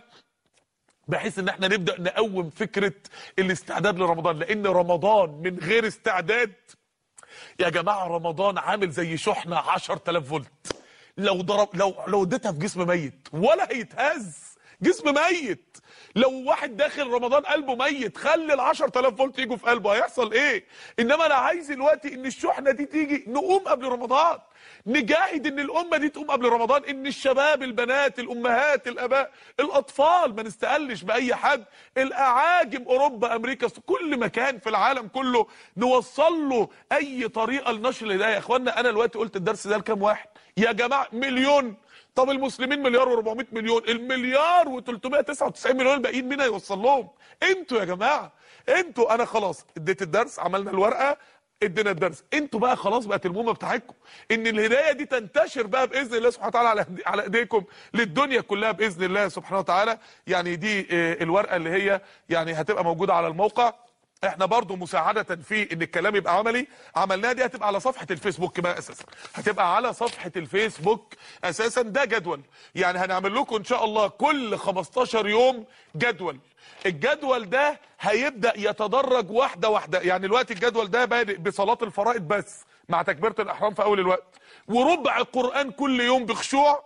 بحيث ان احنا نبدا نقوم فكره الاستعداد لرمضان لان رمضان من غير استعداد يا جماعه رمضان عامل زي شحنه 10000 فولت لو ضرب لو لو اديتها في جسم ميت ولا هيتهز جسم ميت لو واحد داخل رمضان قلبه ميت خلي ال 10000 فولت يجوا في قلبه هيحصل ايه انما انا عايز دلوقتي ان الشحنه دي تيجي نقوم قبل رمضان نجاهد ان الامه دي تقوم قبل رمضان ان الشباب البنات الامهات الاباء الاطفال ما نستقلش باي حد الاعاجم اوروبا امريكا كل مكان في العالم كله نوصل له اي طريقه لنشر الهدايه يا اخوانا انا دلوقتي قلت الدرس ده لكام واحد يا جماعه مليون طب المسلمين مليار و400 مليون المليار و399 مليون الباقيين مين هيوصل لهم انتوا يا جماعه انتوا انا خلاص اديت الدرس عملنا الورقه ادينا الدرس انتوا بقى خلاص بقت المهمه بتاعتكم ان الهدايه دي تنتشر بقى باذن الله سبحانه وتعالى على على ايديكم للدنيا كلها باذن الله سبحانه وتعالى يعني دي اه، الورقه اللي هي يعني هتبقى موجوده على الموقع احنا برضو مساعدة في ان الكلام يبقى عملي عملناها دي هتبقى على صفحة الفيسبوك بقى اساسا هتبقى على صفحة الفيسبوك اساسا ده جدول يعني هنعمل لكم ان شاء الله كل 15 يوم جدول الجدول ده هيبدأ يتدرج واحدة واحدة يعني الوقت الجدول ده بادئ بصلاة الفرائض بس مع تكبيرة الاحرام في اول الوقت وربع القرآن كل يوم بخشوع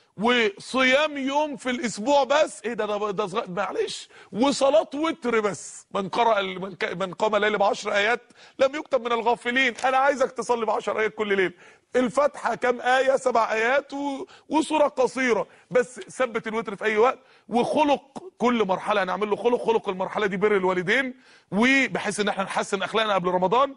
وصيام يوم في الاسبوع بس ايه ده ده, ده صغير معلش وصلاه وتر بس من قرأ ال- من, ك- من قام الليل بعشر ايات لم يكتب من الغافلين انا عايزك تصلي بعشر ايات كل ليل الفاتحه كام ايه سبع ايات و... وسوره قصيره بس ثبت الوتر في اي وقت وخلق كل مرحله هنعمل له خلق خلق المرحله دي بر الوالدين وبحيث ان احنا نحسن اخلاقنا قبل رمضان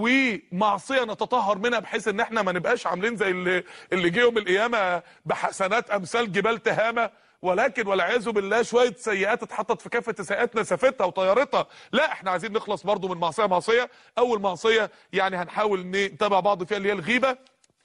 ومعصيه نتطهر منها بحيث ان احنا ما نبقاش عاملين زي اللي اللي جه يوم القيامه بحسنات امثال جبال تهامه ولكن والعياذ بالله شويه سيئات اتحطت في كافه السيئات نسفتها وطيرتها لا احنا عايزين نخلص برضو من معصيه معصيه اول معصيه يعني هنحاول نتابع بعض فيها اللي هي الغيبه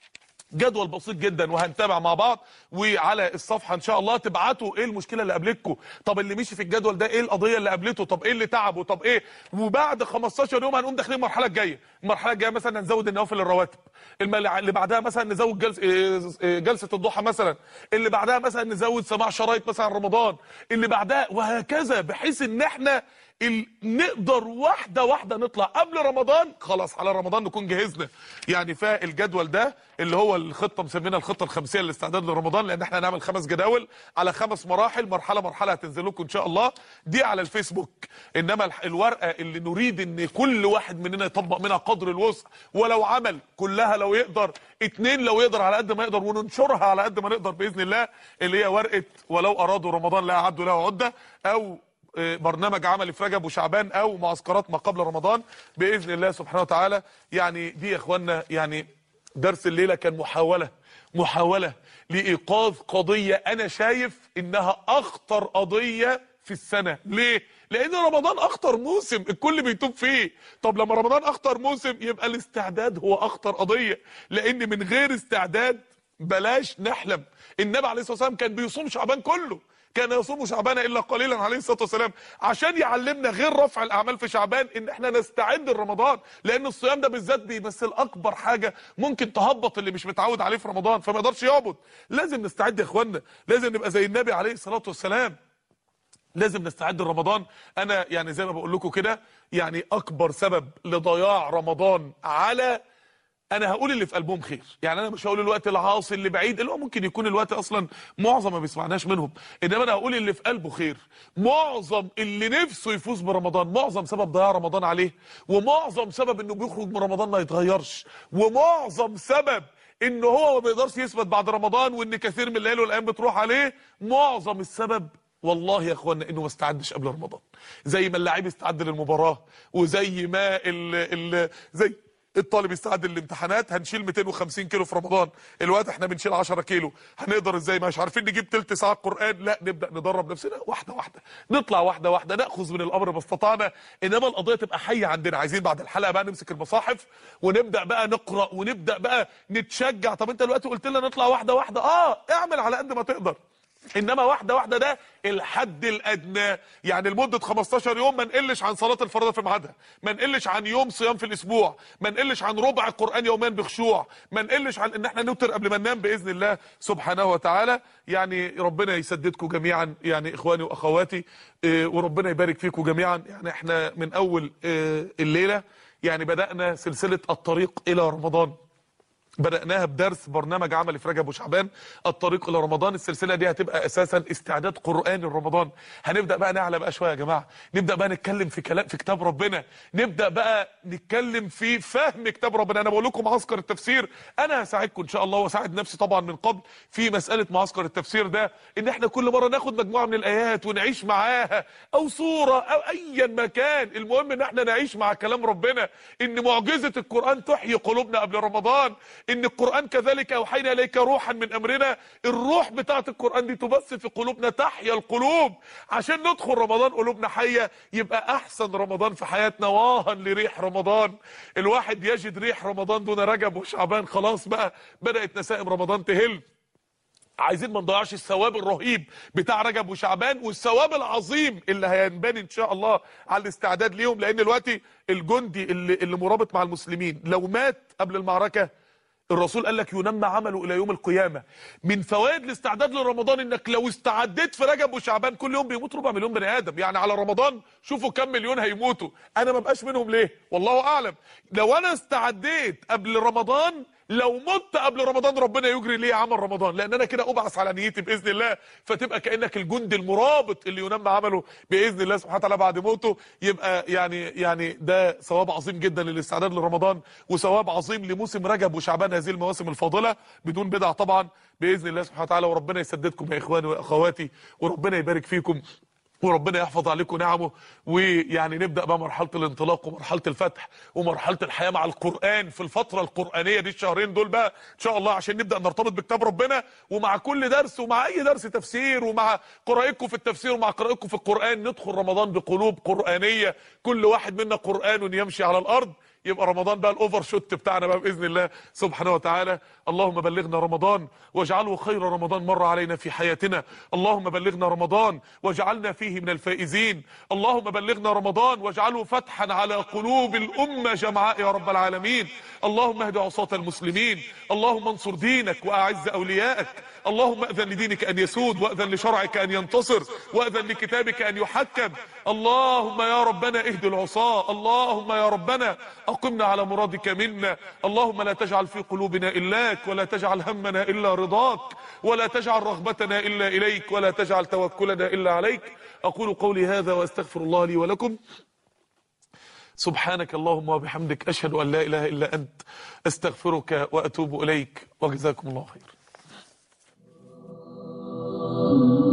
جدول بسيط جدا وهنتابع مع بعض وعلى الصفحه ان شاء الله تبعتوا ايه المشكله اللي قابلتكم طب اللي مشي في الجدول ده ايه القضيه اللي قابلته طب ايه اللي تعبه طب ايه وبعد 15 يوم هنقوم داخلين المرحله الجايه المرحله الجايه مثلا نزود النوافل الرواتب الم- اللي بعدها مثلا نزود جلس إيه- إيه جلسه الضحى مثلا اللي بعدها مثلا نزود سماع شرايط مثلا رمضان اللي بعدها وهكذا بحيث ان احنا ال... نقدر واحده واحده نطلع قبل رمضان خلاص على رمضان نكون جهزنا يعني فالجدول ده اللي هو الخطه مسمينها الخطه الخمسيه للاستعداد لرمضان لان احنا هنعمل خمس جداول على خمس مراحل مرحله مرحله هتنزل لكم ان شاء الله دي على الفيسبوك انما الح- الورقه اللي نريد ان كل واحد مننا يطبق منها قدر الوسع ولو عمل كلها لو يقدر اتنين لو يقدر على قد ما يقدر وننشرها على قد ما نقدر باذن الله اللي هي ورقه ولو ارادوا رمضان لا اعدوا له عده او برنامج عملي في رجب وشعبان او معسكرات ما قبل رمضان باذن الله سبحانه وتعالى يعني دي يا اخوانا يعني درس الليله كان محاوله محاوله لايقاظ قضيه انا شايف انها اخطر قضيه في السنه ليه لان رمضان اخطر موسم الكل بيتوب فيه طب لما رمضان اخطر موسم يبقى الاستعداد هو اخطر قضيه لان من غير استعداد بلاش نحلم النبي عليه الصلاه والسلام كان بيصوم شعبان كله كان يصوم شعبان الا قليلا عليه الصلاه والسلام عشان يعلمنا غير رفع الاعمال في شعبان ان احنا نستعد لرمضان لان الصيام ده بالذات بيمثل اكبر حاجه ممكن تهبط اللي مش متعود عليه في رمضان فما يقدرش يعبد لازم نستعد يا اخوانا لازم نبقى زي النبي عليه الصلاه والسلام لازم نستعد لرمضان انا يعني زي ما بقول لكم كده يعني اكبر سبب لضياع رمضان على انا هقول اللي في قلبهم خير يعني انا مش هقول الوقت العاصي اللي بعيد اللي هو ممكن يكون الوقت اصلا معظم ما بيسمعناش منهم انما انا هقول اللي في قلبه خير معظم اللي نفسه يفوز برمضان معظم سبب ضياع رمضان عليه ومعظم سبب انه بيخرج من رمضان ما يتغيرش ومعظم سبب ان هو ما بيقدرش يثبت بعد رمضان وان كثير من الليالي والايام بتروح عليه معظم السبب والله يا اخوانا انه ما استعدش قبل رمضان زي ما اللاعب استعد للمباراه وزي ما ال ال زي الطالب يستعد للامتحانات هنشيل 250 كيلو في رمضان الوقت احنا بنشيل 10 كيلو هنقدر ازاي مش عارفين نجيب تلت ساعه قران لا نبدا ندرب نفسنا واحده واحده نطلع واحده واحده ناخذ من الامر ما استطعنا انما القضيه تبقى حيه عندنا عايزين بعد الحلقه بقى نمسك المصاحف ونبدا بقى نقرا ونبدا بقى نتشجع طب انت دلوقتي قلت لنا نطلع واحده واحده اه اعمل على قد ما تقدر انما واحده واحده ده الحد الادنى يعني لمده 15 يوم ما نقلش عن صلاه الفريضه في ميعادها ما نقلش عن يوم صيام في الاسبوع ما نقلش عن ربع القران يوميا بخشوع ما نقلش عن ان احنا نوتر قبل ما ننام باذن الله سبحانه وتعالى يعني ربنا يسددكم جميعا يعني اخواني واخواتي إيه، وربنا يبارك فيكم جميعا يعني احنا من اول إيه، الليله يعني بدانا سلسله الطريق الى رمضان بدأناها بدرس برنامج عملي في رجب وشعبان الطريق إلى رمضان السلسلة دي هتبقى أساسا استعداد قرآني لرمضان هنبدأ بقى نعلى بقى شوية يا جماعة نبدأ بقى نتكلم في كلام في كتاب ربنا نبدأ بقى نتكلم في فهم كتاب ربنا أنا بقول لكم معسكر التفسير أنا هساعدكم إن شاء الله وأساعد نفسي طبعا من قبل في مسألة معسكر التفسير ده إن إحنا كل مرة ناخد مجموعة من الآيات ونعيش معاها أو صورة أو أيا مكان المهم إن إحنا نعيش مع كلام ربنا إن معجزة القرآن تحيي قلوبنا قبل رمضان ان القرآن كذلك اوحينا اليك روحا من امرنا الروح بتاعه القرآن دي تبث في قلوبنا تحيا القلوب عشان ندخل رمضان قلوبنا حية يبقى احسن رمضان في حياتنا واها لريح رمضان الواحد يجد ريح رمضان دون رجب وشعبان خلاص بقى بدأت نسائم رمضان تهل عايزين ما نضيعش الثواب الرهيب بتاع رجب وشعبان والثواب العظيم اللي هينبني ان شاء الله على الاستعداد ليهم لان دلوقتي الجندي اللي, اللي مرابط مع المسلمين لو مات قبل المعركه الرسول قال لك ينمى عمله الى يوم القيامه من فوائد الاستعداد لرمضان انك لو استعديت في رجب وشعبان كل يوم بيموت ربع مليون بني ادم يعني على رمضان شوفوا كم مليون هيموتوا انا ما بقاش منهم ليه والله اعلم لو انا استعديت قبل رمضان لو مت قبل رمضان ربنا يجري لي عمل رمضان لان انا كده ابعث على نيتي باذن الله فتبقى كانك الجندي المرابط اللي ينمى عمله باذن الله سبحانه وتعالى بعد موته يبقى يعني يعني ده ثواب عظيم جدا للاستعداد لرمضان وثواب عظيم لموسم رجب وشعبان هذه المواسم الفاضله بدون بدع طبعا باذن الله سبحانه وتعالى وربنا يسددكم يا اخواني واخواتي وربنا يبارك فيكم وربنا يحفظ عليكم نعمه ويعني نبدا بقى مرحله الانطلاق ومرحله الفتح ومرحله الحياه مع القران في الفتره القرانيه دي الشهرين دول بقى ان شاء الله عشان نبدا نرتبط بكتاب ربنا ومع كل درس ومع اي درس تفسير ومع قراءتكم في التفسير ومع قراءتكم في القران ندخل رمضان بقلوب قرانيه كل واحد منا قران يمشي على الارض يبقى رمضان بقى الاوفر شوت بتاعنا بقى باذن الله سبحانه وتعالى اللهم بلغنا رمضان واجعله خير رمضان مر علينا في حياتنا اللهم بلغنا رمضان واجعلنا فيه من الفائزين اللهم بلغنا رمضان واجعله فتحا على قلوب الامه جمعاء يا رب العالمين اللهم اهد عصاة المسلمين اللهم انصر دينك واعز اوليائك اللهم اذن لدينك ان يسود واذن لشرعك ان ينتصر واذن لكتابك ان يحكم اللهم يا ربنا اهد العصاة اللهم يا ربنا اقمنا على مرادك منا اللهم لا تجعل في قلوبنا الاك ولا تجعل همنا الا رضاك ولا تجعل رغبتنا الا اليك ولا تجعل توكلنا الا عليك اقول قولي هذا واستغفر الله لي ولكم سبحانك اللهم وبحمدك اشهد ان لا اله الا انت استغفرك واتوب اليك وجزاكم الله خير